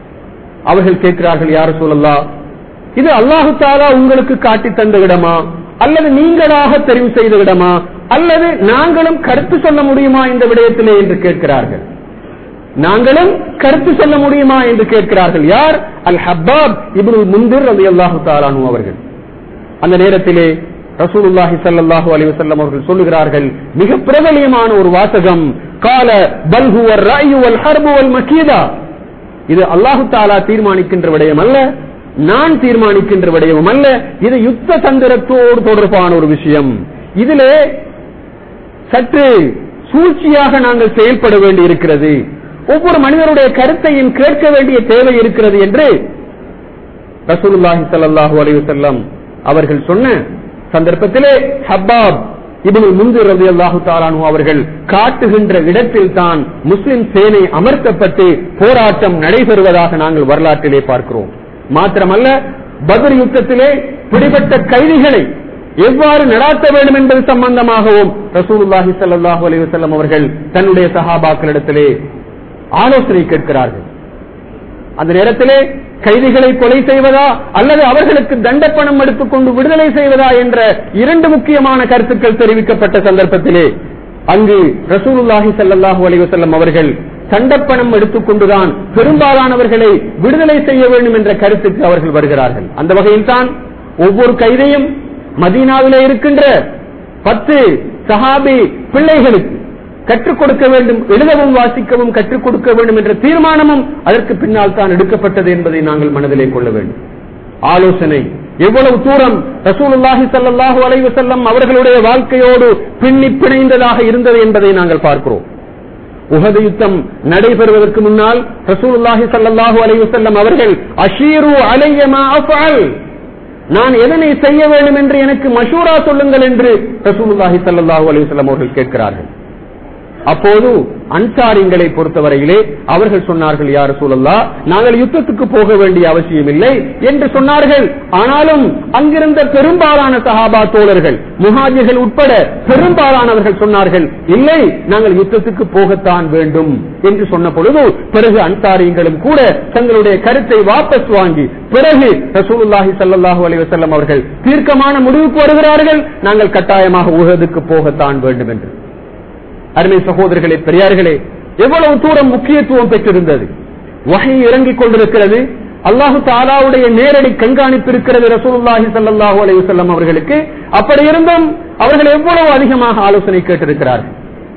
அவர்கள் கேட்கிறார்கள் யார் ரசூலல்லாஹ் இது அல்லாஹு தாலா உங்களுக்கு காட்டி தந்த இடமா அல்லது நீங்களாக தெரிவு செய்த இடமா அல்லது நாங்களும் கருத்து சொல்ல முடியுமா இந்த விடயத்திலே என்று கேட்கிறார்கள் நாங்களும் கருத்து சொல்ல முடியுமா என்று கேட்கிறார்கள் யார் அல் ஹப்பாப் இப்னுல் முந்திர் ரவி அல்லாஹு தாலானு அவர்கள் அந்த நேரத்திலே ரசூலுல்லாஹி ஸல்லல்லாஹு அலைஹி வஸல்லம் அவர்கள் சொல்லுகிறார்கள் மிக பிரபலியமான ஒரு வாசகம் கால பல் ஹுவ ரஅயு வல் ஹர்பு வல் மக்கீதா இது அல்லாஹு தாலா தீர்மானிக்கின்ற விடயம் அல்ல நான் தீர்மானிக்கின்ற விடயமும் அல்ல இது யுத்த தந்திரத்தோடு தொடர்பான ஒரு விஷயம் இதிலே சற்று சூழ்ச்சியாக நாங்கள் செயல்பட வேண்டி இருக்கிறது ஒவ்வொரு மனிதருடைய கருத்தையும் கேட்க வேண்டிய தேவை இருக்கிறது என்று ரசூலுல்லாஹி ஸல்லல்லாஹு அலைஹி வஸல்லம் அவர்கள் சொன்ன சந்தர்ப்பத்திலே ஹப்பாப் இப்னு முந்திர் ரலியல்லாஹு தஆலானு அவர்கள் காட்டுகின்ற இடத்தில் தான் முஸ்லிம் சேனை அமர்த்தப்பட்டு போராட்டம் நடைபெறுவதாக நாங்கள் வரலாற்றிலே பார்க்கிறோம் மாத்திரமல்ல பத்ர் யுத்தத்திலே பிடிபட்ட கைதிகளை எவ்வாறு நடாத்த வேண்டும் என்பது சம்பந்தமாகவும் ரசூலுல்லாஹி ஸல்லல்லாஹு அலைஹி வஸல்லம் அவர்கள் தன்னுடைய சஹாபாக்களிடத்திலே ஆலோசனை கேட்கிறார்கள் அந்த நேரத்திலே கைதிகளை கொலை செய்வதா அல்லது அவர்களுக்கு தண்டப்பணம் எடுத்துக்கொண்டு விடுதலை செய்வதா என்ற இரண்டு முக்கியமான கருத்துக்கள் தெரிவிக்கப்பட்ட சந்தர்ப்பத்திலே அங்கு ரசூலுல்லாஹி ஸல்லல்லாஹு அலைஹி வஸல்லம் அவர்கள் தண்டப்பணம் எடுத்துக்கொண்டுதான் பெரும்பாலானவர்களை விடுதலை செய்ய வேண்டும் என்ற கருத்துக்கு அவர்கள் வருகிறார்கள் அந்த வகையில் தான் ஒவ்வொரு கைதையும் மதீனாவிலே இருக்கின்ற பத்து சஹாபி பிள்ளைகளுக்கு கற்றுக் கொடுக்க வேண்டும் எழுதவும் வாசிக்கவும் கற்றுக் கொடுக்க வேண்டும் என்ற தீர்மானமும் அதற்கு பின்னால் தான் எடுக்கப்பட்டது என்பதை நாங்கள் மனதிலே கொள்ள வேண்டும் ஆலோசனை எவ்வளவு தூரம் ரசூலுல்லாஹி ஸல்லல்லாஹு அலைஹி வஸல்லம் அவர்களுடைய வாழ்க்கையோடு பின்னி பிணைந்ததாக இருந்தது என்பதை நாங்கள் பார்க்கிறோம் உஹது யுத்தம் நடைபெறுவதற்கு முன்னால் ரசூலுல்லாஹி ஸல்லல்லாஹு அலைஹி வஸல்லம் அவர்கள் அஷீரு அலைய மா அஃஅல் நான் எதனை செய்ய வேண்டும் என்று எனக்கு மஷூரா சொல்லுங்கள் என்று ரசூலுல்லாஹி ஸல்லல்லாஹு அலைஹி வஸல்லம் அவர்கள் கேட்கிறார்கள் அப்போது அன்சாரிங்களை பொறுத்தவரையிலே அவர்கள் சொன்னார்கள் யார் சூழல்லா நாங்கள் யுத்தத்துக்கு போக வேண்டிய அவசியம் இல்லை என்று சொன்னார்கள் ஆனாலும் அங்கிருந்த பெரும்பாலான சஹாபா தோழர்கள் முஹாஜிர்கள் உட்பட பெரும்பாலானவர்கள் சொன்னார்கள் இல்லை நாங்கள் யுத்தத்துக்கு போகத்தான் வேண்டும் என்று சொன்ன பொழுது பிறகு அன்சாரிங்களும் கூட தங்களுடைய கருத்தை வாபஸ் வாங்கி பிறகு ரசூலுல்லாஹி ஸல்லல்லாஹு அலைஹி வஸல்லம் அவர்கள் தீர்க்கமான முடிவுக்கு வருகிறார்கள் நாங்கள் கட்டாயமாக உலகத்துக்கு போகத்தான் வேண்டும் என்று அருமை சகோதரர்களே பெரியார்களே எவ்வளவு தூரம் முக்கியத்துவம் பெற்றிருந்தது வகை இறங்கிக் கொண்டிருக்கிறது அல்லாஹு தாலாவுடைய நேரடி கண்காணிப்பு இருக்கிறது ரசூலுல்லாஹி ஸல்லல்லாஹு அலைஹி வஸல்லம் அவர்களுக்கு அப்படி இருந்தும் அவர்கள் எவ்வளவு அதிகமாக ஆலோசனை கேட்டிருக்கிறார்கள்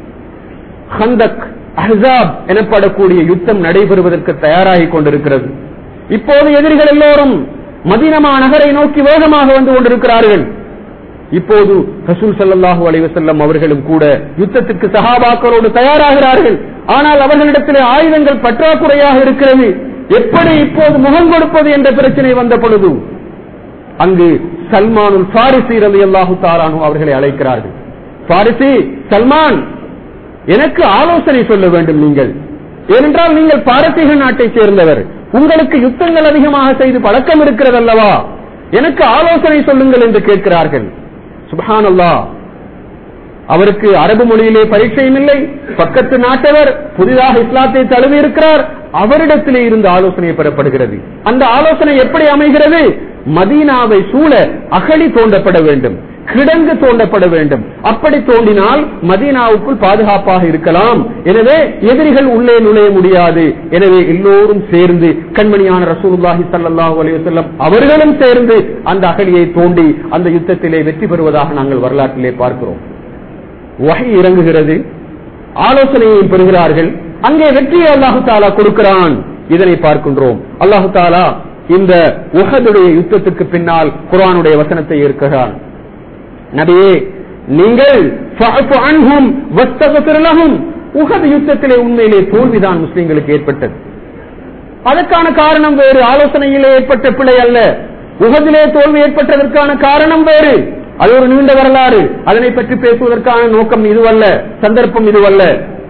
ஹந்தக் அஹ்ஸாப் எனப்படக்கூடிய யுத்தம் நடைபெறுவதற்கு தயாராகி கொண்டிருக்கிறது இப்போது எதிரிகள் எல்லோரும் மதீனமா நகரை நோக்கி வேகமாக வந்து கொண்டிருக்கிறார்கள் இப்போது ரசூல் ஸல்லல்லாஹு அலைஹி வஸல்லம் அவர்களும் கூட யுத்தத்திற்கு சஹாபாக்களோடு தயாராகிறார்கள் ஆனால் அவர்களிடத்திலே ஆயுதங்கள் பற்றாக்குறையாக இருக்கிறது எப்படி இப்போது முகம் கொடுப்பது என்ற பிரச்சனை வந்த பொழுது அங்கு சல்மானுல் பாரிசி ரலியல்லாஹு தாலானு அவர்களை அழைக்கிறார்கள் பாரிசி சல்மான் எனக்கு ஆலோசனை சொல்ல வேண்டும் நீங்கள் ஏனென்றால் நீங்கள் பாரசீக நாட்டை சேர்ந்தவர் உங்களுக்கு யுத்தங்கள் அதிகமாக செய்து பழக்கம் இருக்கிறது அல்லவா எனக்கு ஆலோசனை சொல்லுங்கள் என்று கேட்கிறார்கள் சுபஹானல்லா அவருக்கு அரபு மொழியிலே பரீட்சையும் இல்லை பக்கத்து நாட்டவர் புதிதாக இஸ்லாத்தை தழுவி இருக்கிறார் அவரிடத்திலே இருந்து ஆலோசனை பெறப்படுகிறது அந்த ஆலோசனை எப்படி அமைகிறது மதீனாவை சூழ அகழி தோண்டப்பட வேண்டும் கிடங்கு தோண்டப்பட வேண்டும் அப்படி தோண்டினால் மதீனாவுக்குள் பாதுகாப்பாக இருக்கலாம் எனவே எதிரிகள் உள்ளே நுழைய முடியாது எனவே எல்லோரும் சேர்ந்து கண்மணியான ரசூலுல்லாஹி ஸல்லல்லாஹு அலைஹி வஸல்லம் அவர்களும் சேர்ந்து அந்த அகழியை தோண்டி அந்த யுத்தத்திலே வெற்றி பெறுவதாக நாங்கள் வரலாற்றிலே பார்க்கிறோம் வகை இறங்குகிறது ஆலோசனையை பெறுகிறார்கள் அங்கே வெற்றியை அல்லாஹு தாலா கொடுக்கிறான் இதனை பார்க்கின்றோம் அல்லாஹு தாலா இந்த உஹதுடைய யுத்தத்துக்கு பின்னால் குர்ஆனுடைய வசனத்தை இருக்கிறான் நபியே நீங்கள் ஃபஅஃபு அன்ஹும் வஸ்தக்ஃபிர் லஹும் உஹது யுத்தத்திலே உண்மையிலே தோல்விதான் முஸ்லிம்களுக்கு ஏற்பட்டது அதற்கான காரணம் வேறு ஆலோசனையிலே ஏற்பட்ட பிழை அல்ல உகதிலே தோல்வி ஏற்பட்டதற்கான காரணம் வேறு அது ஒரு நீண்ட வரலாறு அதனை பற்றி பேசுவதற்கான நோக்கம் இதுவல்ல சந்தர்ப்பம் இதுவல்ல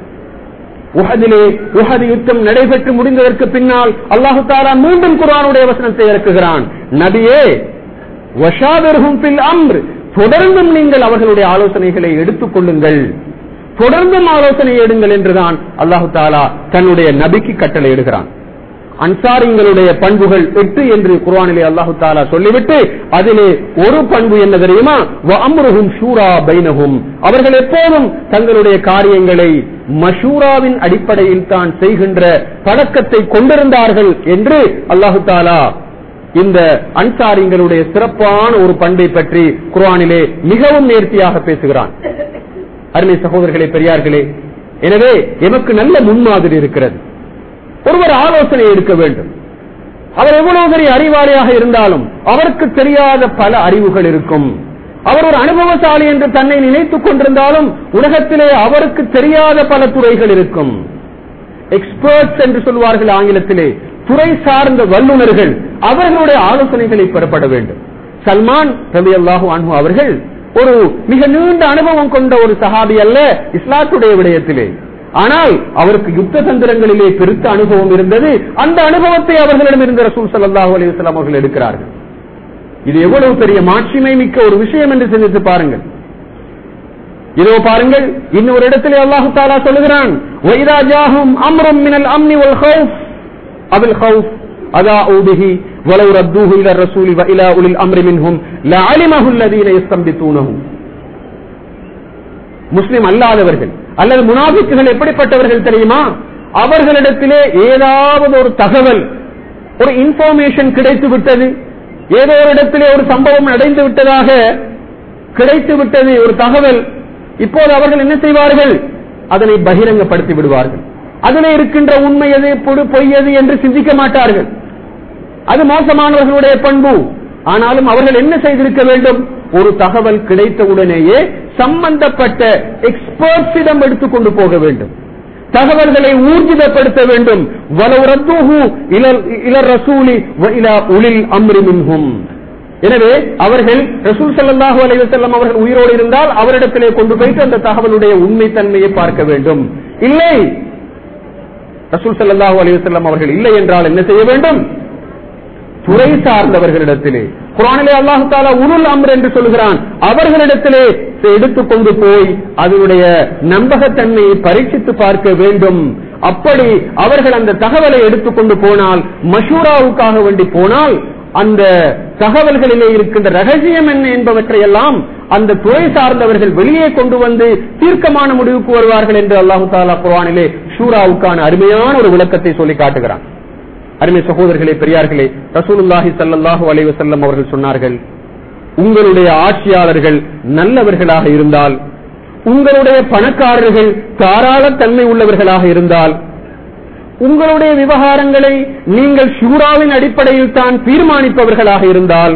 உஹதிலே உஹது யுத்தம் நடைபெற்று முடிந்ததற்கு பின்னால் அல்லாஹு தாலா மீண்டும் குர்ஆனுடைய வசனத்தை இறக்குகிறான் நபியே வஷாவிர்ஹும் ஃபில் அம்ர் தொடர்ந்தும் நீங்கள் அவர்களுடைய ஆலோசனைகளை எடுத்துக் கொள்ளுங்கள் தொடர்ந்தும் ஆலோசனை எடுங்கள் என்றுதான் அல்லாஹு தாலா தன்னுடைய நபிக்கு கட்டளை இடுகிறான் அன்சாரிங்களுடைய பண்புகள் எட்டு என்று குர்ஆனிலே அல்லாஹு தாலா சொல்லிவிட்டு அதிலே ஒரு பண்பு என்ன தெரியுமா அம்ருஹும் ஷூரா பைனஹும் அவர்கள் எப்போதும் தங்களுடைய காரியங்களை மஷூராவின் அடிப்படையில் தான் செய்கின்ற பழக்கத்தை கொண்டிருந்தார்கள் என்று அல்லாஹு தாலா இந்த அன்சாரிங்களுடைய சிறப்பான ஒரு பண்பை பற்றி குர்ஆனிலே மிகவும் நேர்த்தியாக பேசுகிறான் அருமை சகோதரர்களே பெரியார்களே எனவே எமக்கு நல்ல முன்மாதிரி இருக்கிறது ஒருவர் ஆலோசனை எடுக்க வேண்டும் அவர் எவ்வளவு பெரிய அறிவாளியாக இருந்தாலும் அவருக்கு தெரியாத பல அறிவுகள் இருக்கும் அவர் ஒரு அனுபவசாலி என்று தன்னை நினைத்துக் கொண்டிருந்தாலும் உலகத்திலே அவருக்கு தெரியாத பல துறைகள் இருக்கும் எக்ஸ்பர்ட்ஸ் என்று சொல்வார்கள் ஆங்கிலத்திலே துறை சார்ந்த வல்லுநர்கள் அவர்களுடைய ஆலோசனைகளை பெறப்பட வேண்டும் சல்மான் ரவி அல்லாஹு அன்பு அவர்கள் ஒரு மிக நீண்ட அனுபவம் கொண்ட ஒரு சஹாபி அல்ல இஸ்லாத்துடைய விடயத்திலே ஆனால் அவருக்கு யுத்த தந்திரங்களிலே பெருத்த அனுபவம் இருந்தது அந்த அனுபவத்தை அவர்களிடம் இருந்த ரசூல் சல்லாஹூ அலிவசலாம் அவர்கள் எடுக்கிறார்கள் இது எவ்வளவு பெரிய மாட்சிமை மிக்க ஒரு விஷயம் என்று சிந்தித்து பாருங்கள் இதோ பாருங்கள் இன்னொரு இடத்திலே அல்லாஹு தாலா சொல்லுகிறான் அம்ரும் மினல் அம்னி வல் ஹவுஃப் அபில் ஹவுஃப் أضاعوا به ولو ردوه إلى الرسول وإلى أولي الأمر منهم لعلمه الذين يستنبطونه முஸ்லிம் அல்லாதவர்கள் அல்லது முனாபிக்குகள் எப்படிப்பட்டவர்கள் தெரியுமா அவர்களிடத்திலே ஏதாவது ஒரு தகவல் ஒரு இன்ஃபர்மேஷன் கிடைத்து விட்டது ஏதோ ஒரு இடத்திலே ஒரு சம்பவம் அடைந்து விட்டதாக கிடைத்து விட்டது ஒரு தகவல் இப்போது அவர்கள் என்ன செய்வார்கள் அதனை பகிரங்கப்படுத்தி விடுவார்கள் அதிலே இருக்கின்ற உண்மை எது பொடு பொய் எது என்று சிந்திக்க மாட்டார்கள் அது மோசமானவர்களுடைய பண்பு ஆனாலும் அவர்கள் என்ன செய்திருக்க வேண்டும் ஒரு தகவல் கிடைத்தவுடனேயே சம்பந்தப்பட்ட எக்ஸ்பர்ட்ஸிடம் எடுத்துக்கொண்டு போக வேண்டும் தகவல்களை ஊர்ஜிதப்படுத்த வேண்டும் வலவுரத்துஹு இலர் இலர் ரசூலி வ இலா உலில் அம்ரி மின்ஹும் எனவே அவர்கள் ரசூல் ஸல்லல்லாஹு அலைஹி வஸல்லம் அவர்கள் உயிரோடு இருந்தால் அவரிடத்திலே கொண்டு போயிட்டு அந்த தகவலுடைய உண்மைத்தன்மையை பார்க்க வேண்டும் இல்லை ரசூல் ஸல்லல்லாஹு அலைஹி வஸல்லம் அவர்கள் இல்லை என்றால் என்ன செய்ய வேண்டும் துறை சார்ந்தவர்களிடத்திலே குரானிலே அல்லாஹு தாலா உருள் அம்ர் என்று சொல்கிறான் அவர்களிடத்திலே எடுத்துக்கொண்டு போய் அதனுடைய நம்பகத்தன்மையை பரீட்சித்து பார்க்க வேண்டும் அப்படி அவர்கள் அந்த தகவலை எடுத்துக்கொண்டு போனால் மஷூராவுக்காக வேண்டி போனால் அந்த தகவல்களிலே இருக்கின்ற ரகசியம் என்ன என்பவற்றை எல்லாம் அந்த துறை சார்ந்தவர்கள் வெளியே கொண்டு வந்து தீர்க்கமான முடிவுக்கு வருவார்கள் என்று அல்லாஹு தாலா குரானிலே ஷூராவுக்கான அருமையான ஒரு விளக்கத்தை சொல்லி காட்டுகிறான் அருமை சகோதரர்களே பெரியார்களே ரசூலுல்லாஹி ஸல்லல்லாஹு அலைஹி வஸல்லம் அவர்கள் சொன்னார்கள் உங்களுடைய ஆட்சியாளர்கள் நல்லவர்களாக இருந்தால் உங்களுடைய பணக்காரர்கள் தாராள தன்மை உள்ளவர்களாக இருந்தால் உங்களுடைய விவகாரங்களை நீங்கள் ஷூராவின் அடிப்படையில் தான் தீர்மானிப்பவர்களாக இருந்தால்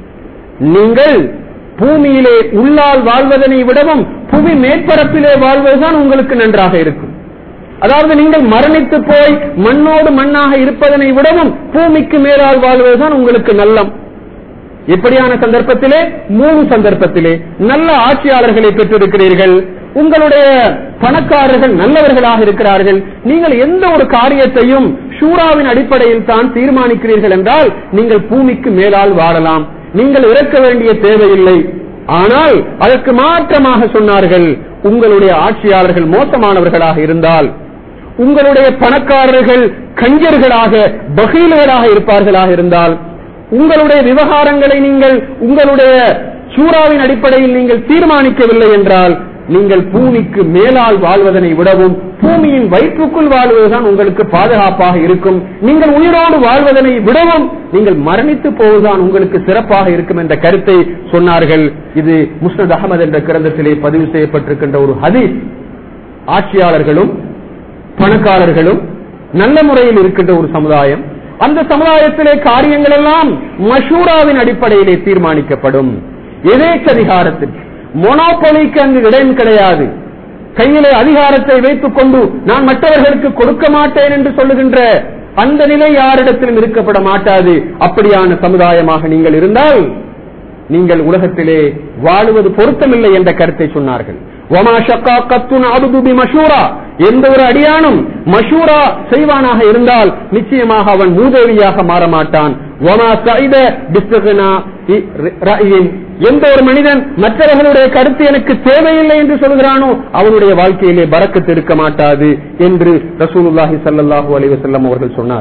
நீங்கள் பூமியிலே உள்ளால் வாழ்வதனை விடவும் புவி மேற்பரப்பிலே வாழ்வதுதான் உங்களுக்கு நன்றாக இருக்கும் அதாவது நீங்கள் மரணித்து போய் மண்ணோடு மண்ணாக இருப்பதனை விடவும் பூமிக்கு மேலால் வாழ்வதுதான் உங்களுக்கு நல்லம் இப்படியான சந்தர்ப்பத்திலே மூணு சந்தர்ப்பத்திலே நல்ல ஆட்சியாளர்களை பெற்றிருக்கிறீர்கள் உங்களுடைய பணக்காரர்கள் நல்லவர்களாக இருக்கிறார்கள் நீங்கள் எந்த ஒரு காரியத்தையும் ஷூராவின் அடிப்படையில் தான் தீர்மானிக்கிறீர்கள் என்றால் நீங்கள் பூமிக்கு மேலால் வாழலாம் நீங்கள் இறக்க வேண்டிய தேவையில்லை ஆனால் அதற்கு மாற்றமாக சொன்னார்கள் உங்களுடைய ஆட்சியாளர்கள் மோசமானவர்களாக இருந்தால் உங்களுடைய பணக்காரர்கள் கஞ்சர்களாக பகீல்களாக இருப்பார்களாக இருந்தால் உங்களுடைய விவகாரங்களை நீங்கள் உங்களுடைய சூறாவின் அடிப்படையில் நீங்கள் தீர்மானிக்கவில்லை என்றால் நீங்கள் பூமிக்கு மேலால் வாழ்வதனை விடவும் பூமியின் வயிற்றுக்குள் வாழ்வதுதான் உங்களுக்கு பாதுகாப்பாக இருக்கும் நீங்கள் உயிரோடு வாழ்வதனை விடவும் நீங்கள் மரணித்து போவதுதான் உங்களுக்கு சிறப்பாக இருக்கும் என்ற கருத்தை சொன்னார்கள் இது முஸ்னத் அகமது என்ற கிரந்தத்திலே பதிவு செய்யப்பட்டிருக்கின்ற ஒரு ஹதீஸ் ஆட்சியாளர்களும் பணக்காரர்களும் நல்ல முறையில் இருக்கின்ற ஒரு சமுதாயம் அந்த சமுதாயத்திலே காரியங்கள் எல்லாம் மஷூராவின் அடிப்படையிலே தீர்மானிக்கப்படும் எதேச்சதிகாரத்தில் மொனோபொலிக்கு அங்கு இடம் கிடையாது கையிலே அதிகாரத்தை வைத்துக் கொண்டு நான் மற்றவர்களுக்கு கொடுக்க மாட்டேன் என்று சொல்லுகின்ற அந்த நிலை யாரிடத்திலும் இருக்கப்பட மாட்டாது அப்படியான சமுதாயமாக நீங்கள் இருந்தால் நீங்கள் உலகத்திலே வாழுவது பொருத்தமில்லை என்ற கருத்தை சொன்னார்கள் ஒமா ஷக்கா கத்துன் அபுதுபி மஷூரா எந்த ஒரு அடியானும் மஷூரா செய்வானாக இருந்தால் நிச்சயமாக அவன் மூதேவியாக மாற மாட்டான் ஒமா சைத பிஸ்தகனா ரயின் எந்த ஒரு மனிதன் மற்றவர்களுடைய கருத்து எனக்கு தேவையில்லை என்று சொல்கிறானோ அவனுடைய வாழ்க்கையிலே பறக்கத்து இருக்க மாட்டாது என்று ரசூலுல்லாஹி சல்லாஹூ அலைவசல்லம் அவர்கள் சொன்னார்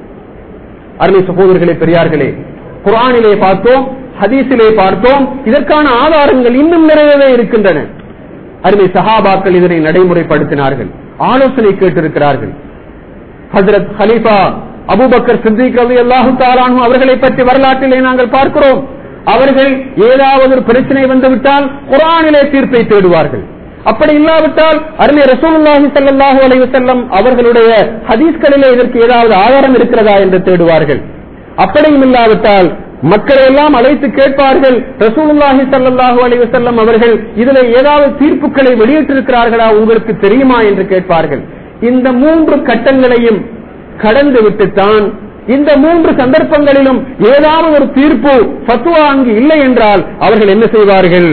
அருமை சகோதரர்களே பெரியார்களே குரானிலே பார்த்தோம் ஹதீஸிலே பார்த்தோம் இதற்கான ஆதாரங்கள் இன்னும் நிறையவே இருக்கின்றன அருமை சஹாபாக்கள் இதனை நடைமுறைப்படுத்தினார்கள் ஆலோசனை கேட்டிருக்கிறார்கள் ஹசரத் ஹலீஃபா அபுபக்கர் சித்திக் அலி அல்லாஹு தாலானு அவர்களை பற்றி வரலாற்றிலே நாங்கள் பார்க்கிறோம் அவர்கள் ஏதாவது ஒரு பிரச்சனை வந்துவிட்டால் குரானிலே தீர்ப்பை தேடுவார்கள் அப்படி இல்லாவிட்டால் அருமை ரசூலுல்லாஹி ஸல்லல்லாஹு அலைஹி வஸல்லம் அவர்களுடைய ஹதீஸ்களிலே இதற்கு ஏதாவது ஆதாரம் இருக்கிறதா என்று தேடுவார்கள் அப்படியும் இல்லாவிட்டால் மக்களை எல்லாம் அழைத்து கேட்பார்கள் ரசூலுல்லாஹி ஸல்லல்லாஹு அலைஹி வஸல்லம் அவர்கள் இதில் ஏதாவது தீர்ப்புகளை வெளியிட்டிருக்கிறார்களா உங்களுக்கு தெரியுமா என்று கேட்பார்கள் இந்த மூன்று கட்டங்களையும் கடந்து விட்டுத்தான் இந்த மூன்று சந்தர்ப்பங்களிலும் ஏதாவது ஒரு தீர்ப்பு ஃபத்வா அங்கு இல்லை என்றால் அவர்கள் என்ன செய்வார்கள்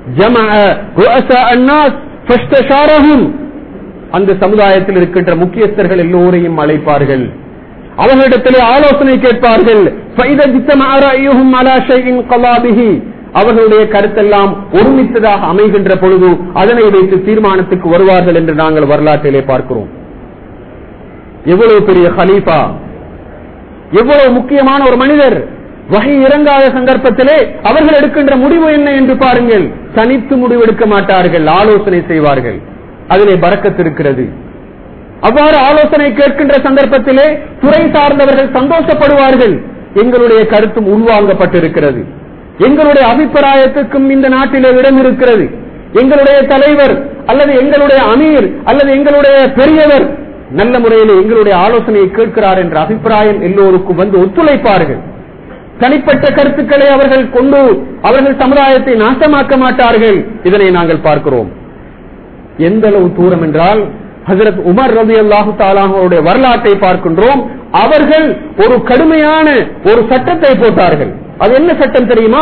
அந்த சமுதாயத்தில் இருக்கின்ற முக்கியஸ்தர்கள் எல்லோரையும் அழைப்பார்கள் அவர்களிடத்திலே ஆலோசனை கேட்பார்கள் அவர்களுடைய கருத்தெல்லாம் ஒருமித்ததாக அமைகின்ற பொழுது அதனை வைத்து தீர்மானத்துக்கு வருவார்கள் என்று நாங்கள் வரலாற்றிலே பார்க்கிறோம் எவ்வளவு பெரிய ஹலீஃபா எவ்வளவு முக்கியமான ஒரு மனிதர் வகை இறங்காத சந்தர்ப்பத்திலே அவர்கள் எடுக்கின்ற முடிவு என்ன என்று பாருங்கள் தனித்து முடிவெடுக்க மாட்டார்கள் ஆலோசனை செய்வார்கள் அதிலே பறக்கத்து இருக்கிறது அவ்வாறு ஆலோசனை கேட்கின்ற சந்தர்ப்பத்திலே துறை சார்ந்தவர்கள் சந்தோஷப்படுவார்கள் எங்களுடைய கருத்தும் உள்வாங்கப்பட்டிருக்கிறது எங்களுடைய அபிப்பிராயத்துக்கும் இந்த நாட்டிலே இடம் இருக்கிறது எங்களுடைய தலைவர் அல்லது எங்களுடைய அமீர் அல்லது எங்களுடைய பெரியவர் நல்ல முறையில் எங்களுடைய ஆலோசனையை கேட்கிறார் என்ற அபிப்பிராயம் எல்லோருக்கும் வந்து ஒத்துழைப்பார்கள் தனிப்பட்ட கருத்துக்களை அவர்கள் கொண்டு அவர்கள் சமுதாயத்தை நாசமாக்க மாட்டார்கள் இதனை நாங்கள் பார்க்கிறோம் எந்த அளவு தூரம் என்றால் ஹசரத் உமர் ரவி அல்லாஹு தாலாவுடைய வரலாற்றை பார்க்கின்றோம் அவர்கள் ஒரு கடுமையான ஒரு சட்டத்தை போட்டார்கள் அது என்ன சட்டம் தெரியுமா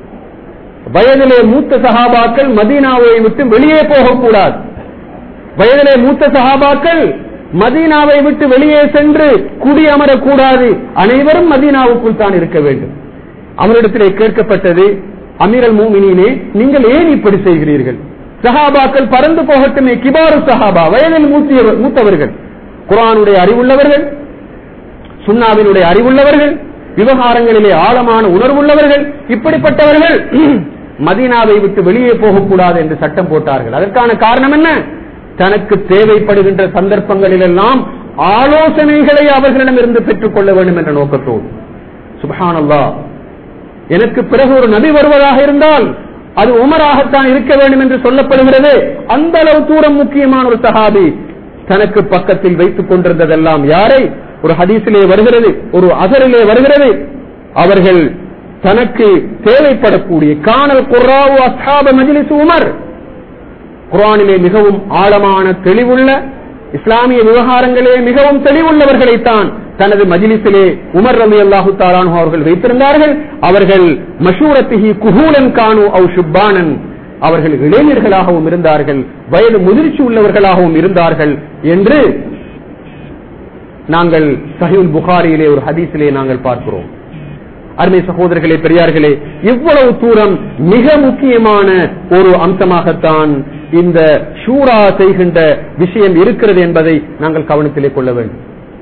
வயதிலே மூத்த சகாபாக்கள் மதீனாவை விட்டு வெளியே போகக்கூடாது வயதிலே மூத்த சகாபாக்கள் மதீனாவை விட்டு வெளியே சென்று குடியமரக்கூடாது அனைவரும் மதீனாவுக்குள் தான் இருக்க வேண்டும் அவரிடத்திலே கேட்கப்பட்டது அமீரல் மூமினினே நீங்கள் ஏன் இப்படி செய்கிறீர்கள் சஹாபாக்கள் பறந்து போகட்டுமே கிபாரு சஹாபா வயதில் மூத்தியவர் மூத்தவர்கள் குரானுடைய அறிவுள்ளவர்கள் சுன்னாவினுடைய அறிவுள்ளவர்கள் விவகாரங்களிலே ஆழமான உணர்வுள்ளவர்கள் இப்படிப்பட்டவர்கள் மதீனாவை விட்டு வெளியே போகக்கூடாது என்று சட்டம் போட்டார்கள் அதற்கான காரணம் என்ன தனக்கு தேவைப்படுகின்ற சந்தர்ப்பங்களிலெல்லாம் ஆலோசனைகளை அவர்களிடம் இருந்து பெற்றுக் கொள்ள வேண்டும் என்ற நோக்கத்தோடு சுபஹானல்லா எனக்கு பிறகு ஒரு நபி வருவதாக இருந்தால் அது உமராகத்தான் இருக்க வேண்டும் என்று சொல்லப்படுகிறது அந்த அளவு தூரம் முக்கியமான ஒரு சஹாபி தனக்கு பக்கத்தில் வைத்துக் கொண்டிருந்ததெல்லாம் யாரை ஒரு ஹதீஸிலே வருகிறது ஒரு அசரிலே வருகிறது அவர்கள் தனக்கு தேவைப்படக்கூடிய காணல் குர்ராவு அஸ்ஹாப மஜ்லிஸ் உமர் குரானிலே மிகவும் ஆழமான தெளிவுள்ள இஸ்லாமிய விவகாரங்களே மிகவும் தெளிவுள்ளவர்களைத்தான் தனது மஜிலிசிலே உமர் ரவி அல்லாஹு தாலானு அவர்கள் வைத்திருந்தார்கள் அவர்கள் மஷூரத்திஹி குஹூலன் கானு அவு ஷுப்பானன் அவர்கள் இளைஞர்களாகவும் இருந்தார்கள் வயது முதிர்ச்சி உள்ளவர்களாகவும் இருந்தார்கள் என்று நாங்கள் சஹீல் புகாரியிலே ஒரு ஹதீஸிலே நாங்கள் பார்க்கிறோம் அருமை சகோதரர்களே பெரியார்களே இவ்வளவு தூரம் மிக முக்கியமான ஒரு அம்சமாகத்தான் இந்த ஷூரா செய்கின்ற விஷயம் இருக்கிறது என்பதை நாங்கள் கவனத்திலே கொள்ள வேண்டும்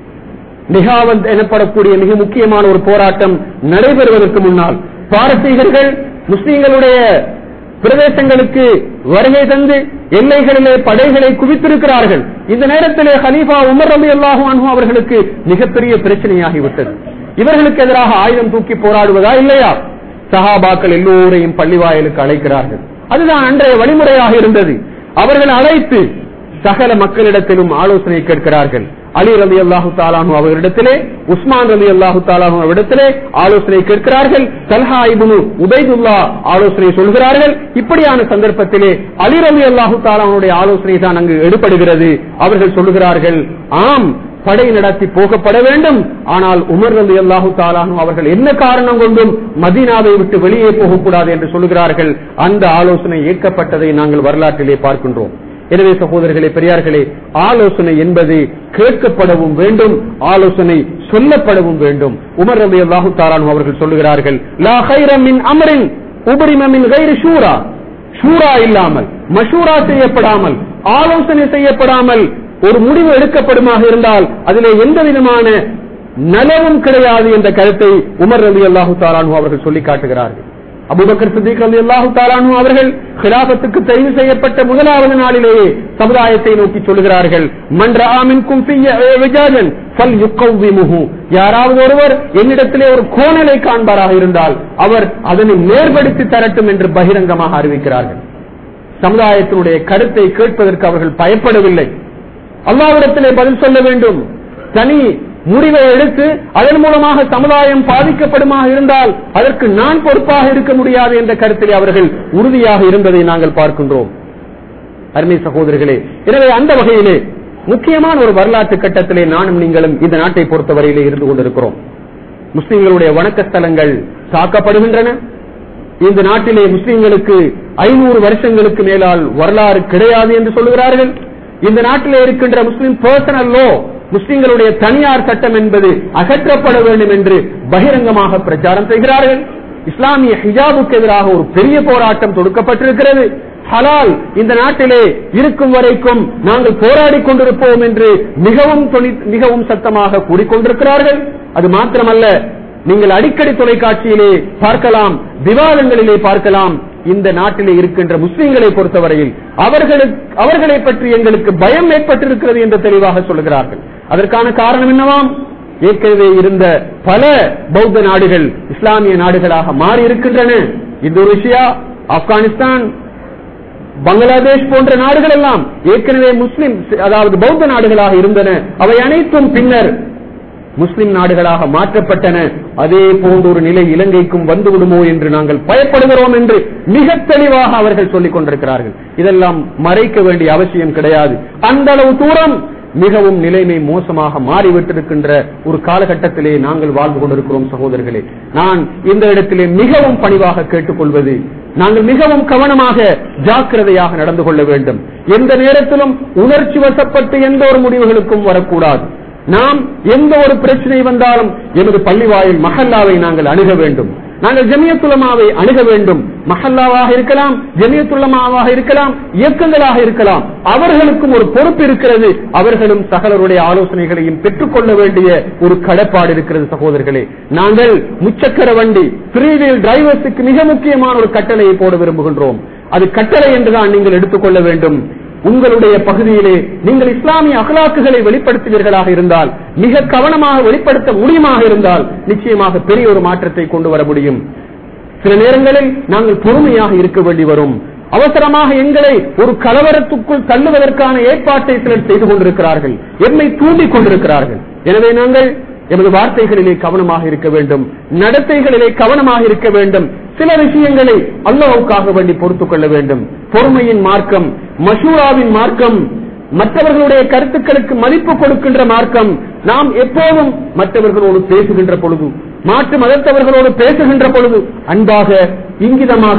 நிகாவந்த் எனப்படக்கூடிய மிக முக்கியமான ஒரு போராட்டம் நடைபெறுவதற்கு முன்னால் பாரசீகர்கள் முஸ்லீம்களுடைய பிரதேசங்களுக்கு வருகை தந்து எல்லைகளிலே படைகளை குவித்திருக்கிறார்கள் இந்த நேரத்திலே ஹலீஃபா உமர் ரபி அல்லாஹு அன்ஹு அவர்களுக்கு மிகப்பெரிய பிரச்சனையாகிவிட்டது இவர்களுக்கு எதிராக ஆயுதம் தூக்கி போராடுவதா இல்லையா சஹாபாக்கள் எல்லோரையும் பள்ளிவாயலுக்கு அழைக்கிறார்கள் அதுதான் அன்றைய வழிமுறையாக இருந்தது அவர்கள் அழைத்து சகல மக்களிடத்திலும் ஆலோசனை கேட்கிறார்கள் அலி ரலி அல்லாஹு தாலானு அவர்களிடத்திலே உஸ்மான் ரலி அல்லாஹு தாலானு அவரிடத்திலே ஆலோசனை கேட்கிறார்கள் தல்ஹா இபுனு உபைதுல்லா ஆலோசனை சொல்கிறார்கள் இப்படியான சந்தர்ப்பத்திலே அலி ரலி அல்லாஹு தாலானுடைய ஆலோசனை தான் அங்கு எடுப்படுகிறது அவர்கள் சொல்லுகிறார்கள் ஆம் படை நடத்தி போகப்பட வேண்டும் ஆனால் உமர் ரலி அல்லாஹு தாலானு அவர்கள் என்ன காரணம் கொண்டும் மதீனாவை விட்டு வெளியே போகக்கூடாது என்று சொல்லுகிறார்கள் அந்த ஆலோசனை ஏற்கப்பட்டதை நாங்கள் வரலாற்றிலே பார்க்கின்றோம் எனவே சகோதரர்களே பெரியார்களே ஆலோசனை என்பது கேட்கப்படவும் வேண்டும் ஆலோசனை சொல்லப்படவும் வேண்டும் உமர் ரபி அல்லாஹு தாரானு அவர்கள் சொல்லுகிறார்கள் லா ஹைர மின் அமரின் உபரிம மின் கைரு ஷூரா ஷூரா இல்லாமல் மஷூரா செய்யப்படாமல் ஆலோசனை செய்யப்படாமல் ஒரு முடிவு எடுக்கப்படுமாக இருந்தால் அதிலே எந்த விதமான நலவும் கிடையாது என்ற கருத்தை உமர் ரபி அல்லாஹு தாரானு அவர்கள் சொல்லி காட்டுகிறார்கள் அபுபக்கர் சித்திக் அலி அல்லாஹு தாலானு அவர்கள் கிலாபத்துக்கு தெரிவு செய்யப்பட்ட முதலாவது நாளிலேயே சமுதாயத்தை நோக்கி சொல்லுகிறார்கள் மன்றாமின் விஜாஜன் ஃபல் யுக்கவ்விமுஹு யாராவது ஒருவர் என்னிடத்திலே ஒரு கோணலை காண்பாராக இருந்தால் அவர் அதனை நேர்படுத்தி தரட்டும் என்று பகிரங்கமாக அறிவிக்கிறார்கள் சமுதாயத்தினுடைய கருத்தை கேட்பதற்கு அவர்கள் பயப்படவில்லை அல்லாவிடத்திலே பதில் சொல்ல வேண்டும் தனி முடிவை எடுத்து அதன் மூலமாக சமுதாயம் பாதிக்கப்படுமாக இருந்தால் அதற்கு நான் பொறுப்பாக இருக்க முடியாது என்ற கருத்தில் அவர்கள் உறுதியாக இருந்ததை நாங்கள் பார்க்கின்றோம் அருமை சகோதரர்களே எனவே அந்த வகையிலே முக்கியமான ஒரு வரலாற்று கட்டத்திலே நானும் நீங்களும் இந்த நாட்டை பொறுத்தவரையிலே இருந்து கொண்டிருக்கிறோம் முஸ்லிம்களுடைய வணக்க ஸ்தலங்கள் தாக்கப்படுகின்றன இந்த நாட்டிலே முஸ்லிம்களுக்கு ஐநூறு வருஷங்களுக்கு மேலால் வரலாறு கிடையாது என்று சொல்லுகிறார்கள் இந்த நாட்டிலே இருக்கின்ற முஸ்லிம் பர்சனல் லோ முஸ்லிம்களுடைய தனியார் சட்டம் என்பது அகற்றப்பட வேண்டும் என்று பகிரங்கமாக பிரச்சாரம் செய்கிறார்கள் இஸ்லாமிய ஹிஜாபுக்கு எதிராக ஒரு பெரிய போராட்டம் தொடுக்கப்பட்டிருக்கிறது ஹலால் இந்த நாட்டிலே இருக்கும் வரைக்கும் நாங்கள் போராடி கொண்டிருப்போம் என்று மிகவும் துணி- மிகவும் சத்தமாக கூறிக்கொண்டிருக்கிறார்கள் அது மாத்திரமல்ல நீங்கள் அடிக்கடி தொலைக்காட்சியிலே பார்க்கலாம் விவாதங்களிலே பார்க்கலாம் இந்த நாட்டிலே இருக்கின்ற முஸ்லிம்களை பொறுத்தவரையில் அவர்களுக்கு அவர்களை பற்றி எங்களுக்கு பயம் ஏற்பட்டிருக்கிறது என்று தெளிவாக சொல்கிறார்கள் அதற்கான காரணம் என்னவாம் ஏற்கனவே இருந்த பல பௌத்த நாடுகள் இஸ்லாமிய நாடுகளாக மாறி இருக்கின்றன இந்தோனேஷியா ஆப்கானிஸ்தான் பங்களாதேஷ் போன்ற நாடுகள் எல்லாம் ஏற்கனவே முஸ்லிம் அதாவது பௌத்த நாடுகளாக இருந்தன அவை அனைத்தும் பின்னர் முஸ்லிம் நாடுகளாக மாற்றப்பட்டன அதே போன்ற ஒரு நிலை இலங்கைக்கும் வந்துவிடுமோ என்று நாங்கள் பயப்படுகிறோம் என்று மிக தெளிவாக அவர்கள் சொல்லிக் கொண்டிருக்கிறார்கள் இதெல்லாம் மறைக்க வேண்டிய அவசியம் கிடையாது அந்த அளவு தூரம் மிகவும் நிலைமை மோசமாக மாறிவிட்டிருக்கின்ற ஒரு காலகட்டத்திலே நாங்கள் வாழ்ந்து கொண்டிருக்கிறோம் சகோதரர்களே நான் இந்த இடத்திலே மிகவும் பணிவாக கேட்டுக்கொள்வது நாங்கள் மிகவும் கவனமாக ஜாக்கிரதையாக நடந்து கொள்ள வேண்டும் எந்த நேரத்திலும் உணர்ச்சி வசப்பட்டு எந்த ஒரு முடிவுகளுக்கும் வரக்கூடாது நாம் எந்த ஒரு பிரச்சனை வந்தாலும் எமது பள்ளிவாயில் மஹல்லாவை நாங்கள் அணுக வேண்டும் நாங்கள் ஜமியத்துலமாவை அணுக வேண்டும் மஹல்லாவாக இருக்கலாம் ஜமியத்துலமாவாக இருக்கலாம் இயக்கங்களாக இருக்கலாம் அவர்களுக்கும் ஒரு பொறுப்பு இருக்கிறது அவர்களும் சகலருடைய ஆலோசனைகளையும் பெற்றுக்கொள்ள வேண்டிய ஒரு கடப்பாடு இருக்கிறது சகோதரர்களே நாங்கள் முச்சக்கர வண்டி த்ரீ வீல் டிரைவர்ஸுக்கு மிக முக்கியமான ஒரு கட்டளையை போட விரும்புகின்றோம் அது கட்டளை என்றுதான் நீங்கள் எடுத்துக்கொள்ள வேண்டும் உங்களுடைய பகுதியிலே நீங்கள் இஸ்லாமிய அகலாக்குகளை வெளிப்படுத்துவீர்களாக இருந்தால் மிக கவனமாக வெளிப்படுத்த முடியுமாக இருந்தால் நிச்சயமாக பெரிய ஒரு மாற்றத்தை கொண்டு வர முடியும் சில நேரங்களில் நாங்கள் பொறுமையாக இருக்க வேண்டி வரும் அவசரமாக எங்களை ஒரு கலவரத்துக்குள் தள்ளுவதற்கான ஏற்பாட்டை சிலர் செய்து கொண்டிருக்கிறார்கள் எம்மை தூண்டிக் கொண்டிருக்கிறார்கள் எனவே நாங்கள் எமது வார்த்தைகளிலே கவனமாக இருக்க வேண்டும் நடத்தைகளிலே கவனமாக இருக்க வேண்டும் சில விஷயங்களை அல்லாவுக்காக வேண்டி பொறுத்துக் கொள்ள வேண்டும் பொறுமையின் மார்க்கம் மஷூராவின் மார்க்கம் மற்றவர்களுடைய கருத்துக்களுக்கு மதிப்பு கொடுக்கின்ற மார்க்கம் நாம் எப்போதும் மற்றவர்களோடு பேசுகின்ற பொழுது மாற்று மதத்தவர்களோடு பேசுகின்ற பொழுது அன்பாக இங்கிதமாக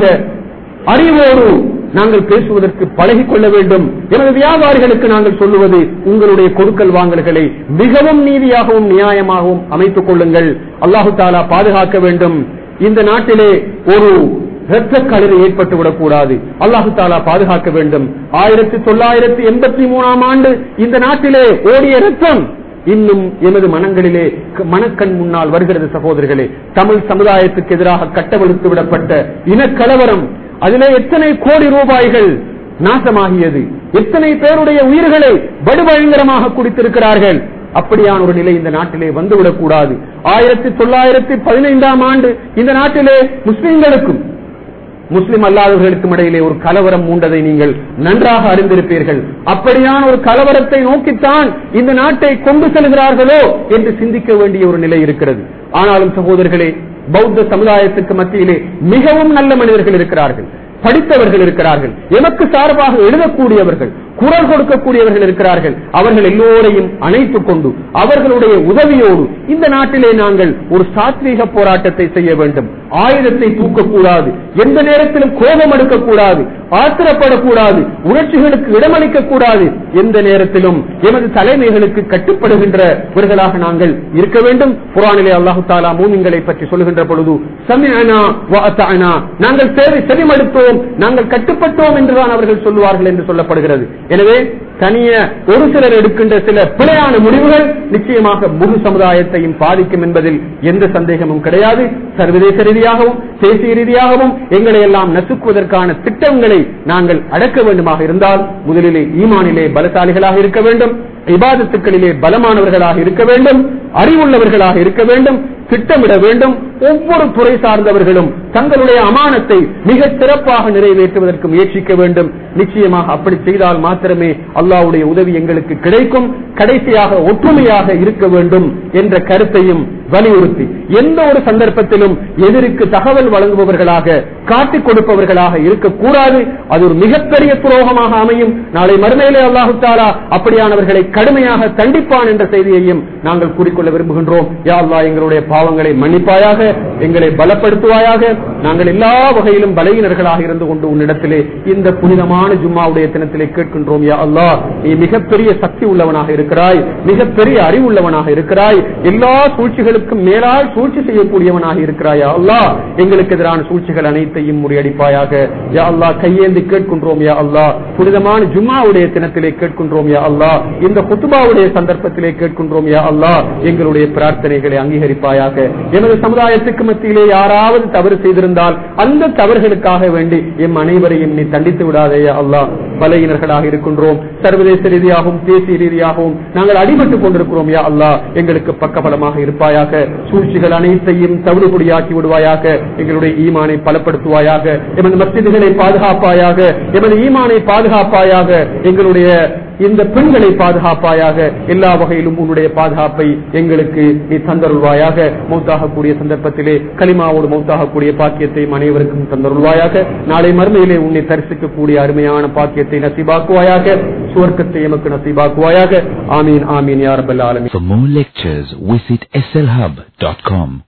அறிவோடு நாங்கள் பேசுவதற்கு பழகிக் கொள்ள வேண்டும் எனது வியாபாரிகளுக்கு நாங்கள் சொல்லுவது உங்களுடைய கொடுக்கல் வாங்கல்களை மிகவும் நீதியாகவும் நியாயமாகவும் அமைத்துக் கொள்ளுங்கள் அல்லாஹு தாலா பாதுகாக்க வேண்டும் இந்த நாட்டிலே ஒரு இரத்த களறு ஏற்பட்டு விடக்கூடாது அல்லாஹு தாலா பாதுகாக்க வேண்டும் ஆயிரத்தி தொள்ளாயிரத்தி எண்பத்தி மூணாம் ஆண்டு இந்த நாட்டிலே ஓடிய ரத்தம் இன்னும் எமது மனங்களிலே க- மனக்கண் முன்னால் வருகிறது சகோதரர்களே தமிழ் சமுதாயத்துக்கு எதிராக கட்டவிழ்த்து விடப்பட்ட இனக்கலவரம் அதிலே எத்தனை கோடி ரூபாய்கள் நாசமாகியது எத்தனை பேருடைய உயிர்களை படுபயங்கரமாக குடித்திருக்கிறார்கள் அப்படியான ஒரு நிலை இந்த நாட்டிலே வந்துவிடக் கூடாது ஆயிரத்தி தொள்ளாயிரத்தி பதினைந்தாம் ஆண்டு இந்த நாட்டிலே முஸ்லிம்களுக்கும் முஸ்லிம் அல்லாதவர்களுக்கும் இடையிலே ஒரு கலவரம் மூண்டதை நீங்கள் நன்றாக அறிந்திருப்பீர்கள் அப்படியான ஒரு கலவரத்தை நோக்கித்தான் இந்த நாட்டை கொண்டு செல்கிறார்களோ என்று சிந்திக்க வேண்டிய ஒரு நிலை இருக்கிறது ஆனாலும் சகோதரர்களே பௌத்த சமுதாயத்துக்கு மத்தியிலே மிகவும் நல்ல மனிதர்கள் இருக்கிறார்கள் படித்தவர்கள் இருக்கிறார்கள் எமக்கு சார்பாக எழுதக்கூடியவர்கள் குரல் கொடுக்கக்கூடியவர்கள் இருக்கிறார்கள் அவர்கள் எல்லோரையும் அணைத்துக் கொண்டு அவர்களுடைய உதவியோடு இந்த நாட்டிலே நாங்கள் ஒரு சாத்வீக போராட்டத்தை செய்ய வேண்டும் ஆயுதத்தை தூக்கக்கூடாது எந்த நேரத்திலும் கோபம் எடுக்கக்கூடாது ஆத்திரப்படக்கூடாது உணர்ச்சிகளுக்கு இடமளிக்க கூடாது எந்த நேரத்திலும் எமது தலைமைகளுக்கு கட்டுப்படுகின்றவர்களாக நாங்கள் இருக்க வேண்டும் குரானிலே அல்லாஹு தாலா மூமிங்களை பற்றி சொல்லுகின்ற பொழுது சமிஅனா வ அத்தஅனா. நாங்கள் சேவை செவிமடுத்தோம் நாங்கள் கட்டுப்பட்டோம் என்றுதான் அவர்கள் சொல்லுவார்கள் என்று சொல்லப்படுகிறது எனவே தனிய ஒரு சிலர் எடுக்கின்ற சில பிழையான முடிவுகள் நிச்சயமாக முழு சமுதாயத்தையும் பாதிக்கும் என்பதில் எந்த சந்தேகமும் கிடையாது சர்வதேச ரீதியாகவும் தேசிய ரீதியாகவும் எங்களை எல்லாம் நசுக்குவதற்கான திட்டங்களை நாங்கள் அடக்க வேண்டுமாக இருந்தால் முதலிலே ஈமானிலே பலசாலிகளாக இருக்க வேண்டும் இபாதத்துக்களிலே பலமானவர்களாக இருக்க வேண்டும் அறிவுள்ளவர்களாக இருக்க வேண்டும் திட்டமிட வேண்டும் ஒவ்வொரு துறை சார்ந்தவர்களும் தங்களுடைய அமானத்தை மிக சிறப்பாக நிறைவேற்றுவதற்கு முயற்சிக்க வேண்டும் நிச்சயமாக அப்படி செய்தால் மாத்திரமே அல்லாஹ்வுடைய உதவி எங்களுக்கு கிடைக்கும் கடைசியாக ஒற்றுமையாக இருக்க வேண்டும் என்ற கருத்தையும் வலியுறுத்தி எந்த ஒரு சந்தர்ப்பத்திலும் எதிருக்கு தகவல் வழங்குபவர்களாக காட்டிக் கொடுப்பவர்களாக இருக்கக்கூடாது அது ஒரு மிகப்பெரிய துரோகமாக அமையும் நாளை மறுமையிலே அல்லாஹு தாலா அப்படியானவர்களை கடுமையாக தண்டிப்பான் என்ற செய்தியையும் நாங்கள் கூறிக்கொள்ள விரும்புகின்றோம் யா அல்லாஹ் எங்களுடைய பாவங்களை மன்னிப்பாயாக எங்களை பலப்படுத்துவாயாக நாங்கள் எல்லா வகையிலும் பலகீனர்களாக இருந்து கொண்டு உன்னிடத்திலே இந்த புனிதமான ஜும்மாவுடைய தினத்திலே கேட்கின்றோம் யா அல்லாஹ் நீ மிகப்பெரிய சக்தி உள்ளவனாக இருக்கிறாய் மிகப்பெரிய அறிவுள்ளவனாக இருக்கிறாய் எல்லா சூழ்ச்சிகளுக்கும் மேலால் சூழ்ச்சி செய்யக்கூடியவனாக இருக்கிறாய் யா அல்லாஹ் எங்களுக்கு எதிரான சூழ்ச்சிகள் அனைத்தையும் முறியடிப்பாயாக யா அல்லாஹ் கையேந்தி கேட்கின்றோம் யா அல்லாஹ் புனிதமான ஜும்மாவுடைய தினத்திலே கேட்கின்றோம் யா அல்லாஹ் இந்த குத்துபாவுடைய சந்தர்ப்பத்திலே கேட்கின்றோம் யா அல்லாஹ் எங்களுடைய பிரார்த்தனைகளை அங்கீகரிப்பாயாக எமது சமுதாயத்துக்கு மத்தியிலே யாராவது தவறு செய்திருந்தால் அந்த தவறுகளுக்காக வேண்டி எம் அனைவரையும் நீ தண்டித்து விடாதே யா அல்லாஹ் பலையினர்களாக இருக்கின்றோம் சர்வதேச ரீதியாகவும் தேசிய ரீதியாகவும் நாங்கள் அடிபட்டுக் கொண்டிருக்கிறோம் யா அல்லாஹ் எங்களுக்கு பக்கபலமாக இருப்பாயாக சூழ்ச்சிகள் அனைத்தையும் தவிடுபொடியாக்கி விடுவாயாக எங்களுடைய ஈமானை பலப்படுத்துவாயாக எமது மஸ்ஜிதுகளை பாதுகாப்பாயாக எமது ஈமானை பாதுகாப்பாயாக எங்களுடைய இந்த பெண்களை பாதுகாப்பாயாக எல்லா வகையிலும் உன்னுடைய பாதுகாப்பை எங்களுக்கு நீ தந்தருள்வாயாக மௌத்தாகக்கூடிய சந்தர்ப்பத்திலே கலிமாவோடு மௌத்தாகக்கூடிய பாக்கியத்தை அனைவருக்கும் தந்தருள்வாயாக நாளை மறுமையிலே உன்னை தரிசிக்கக்கூடிய அருமையான பாக்கியத்தை நசிபாக்குவாயாக சுவர்க்கத்தை எமக்கு நசிபாக்குவாயாக ஆமீன் ஆமீன் யார் ஆலமீன் For more lectures, visit slhub.com.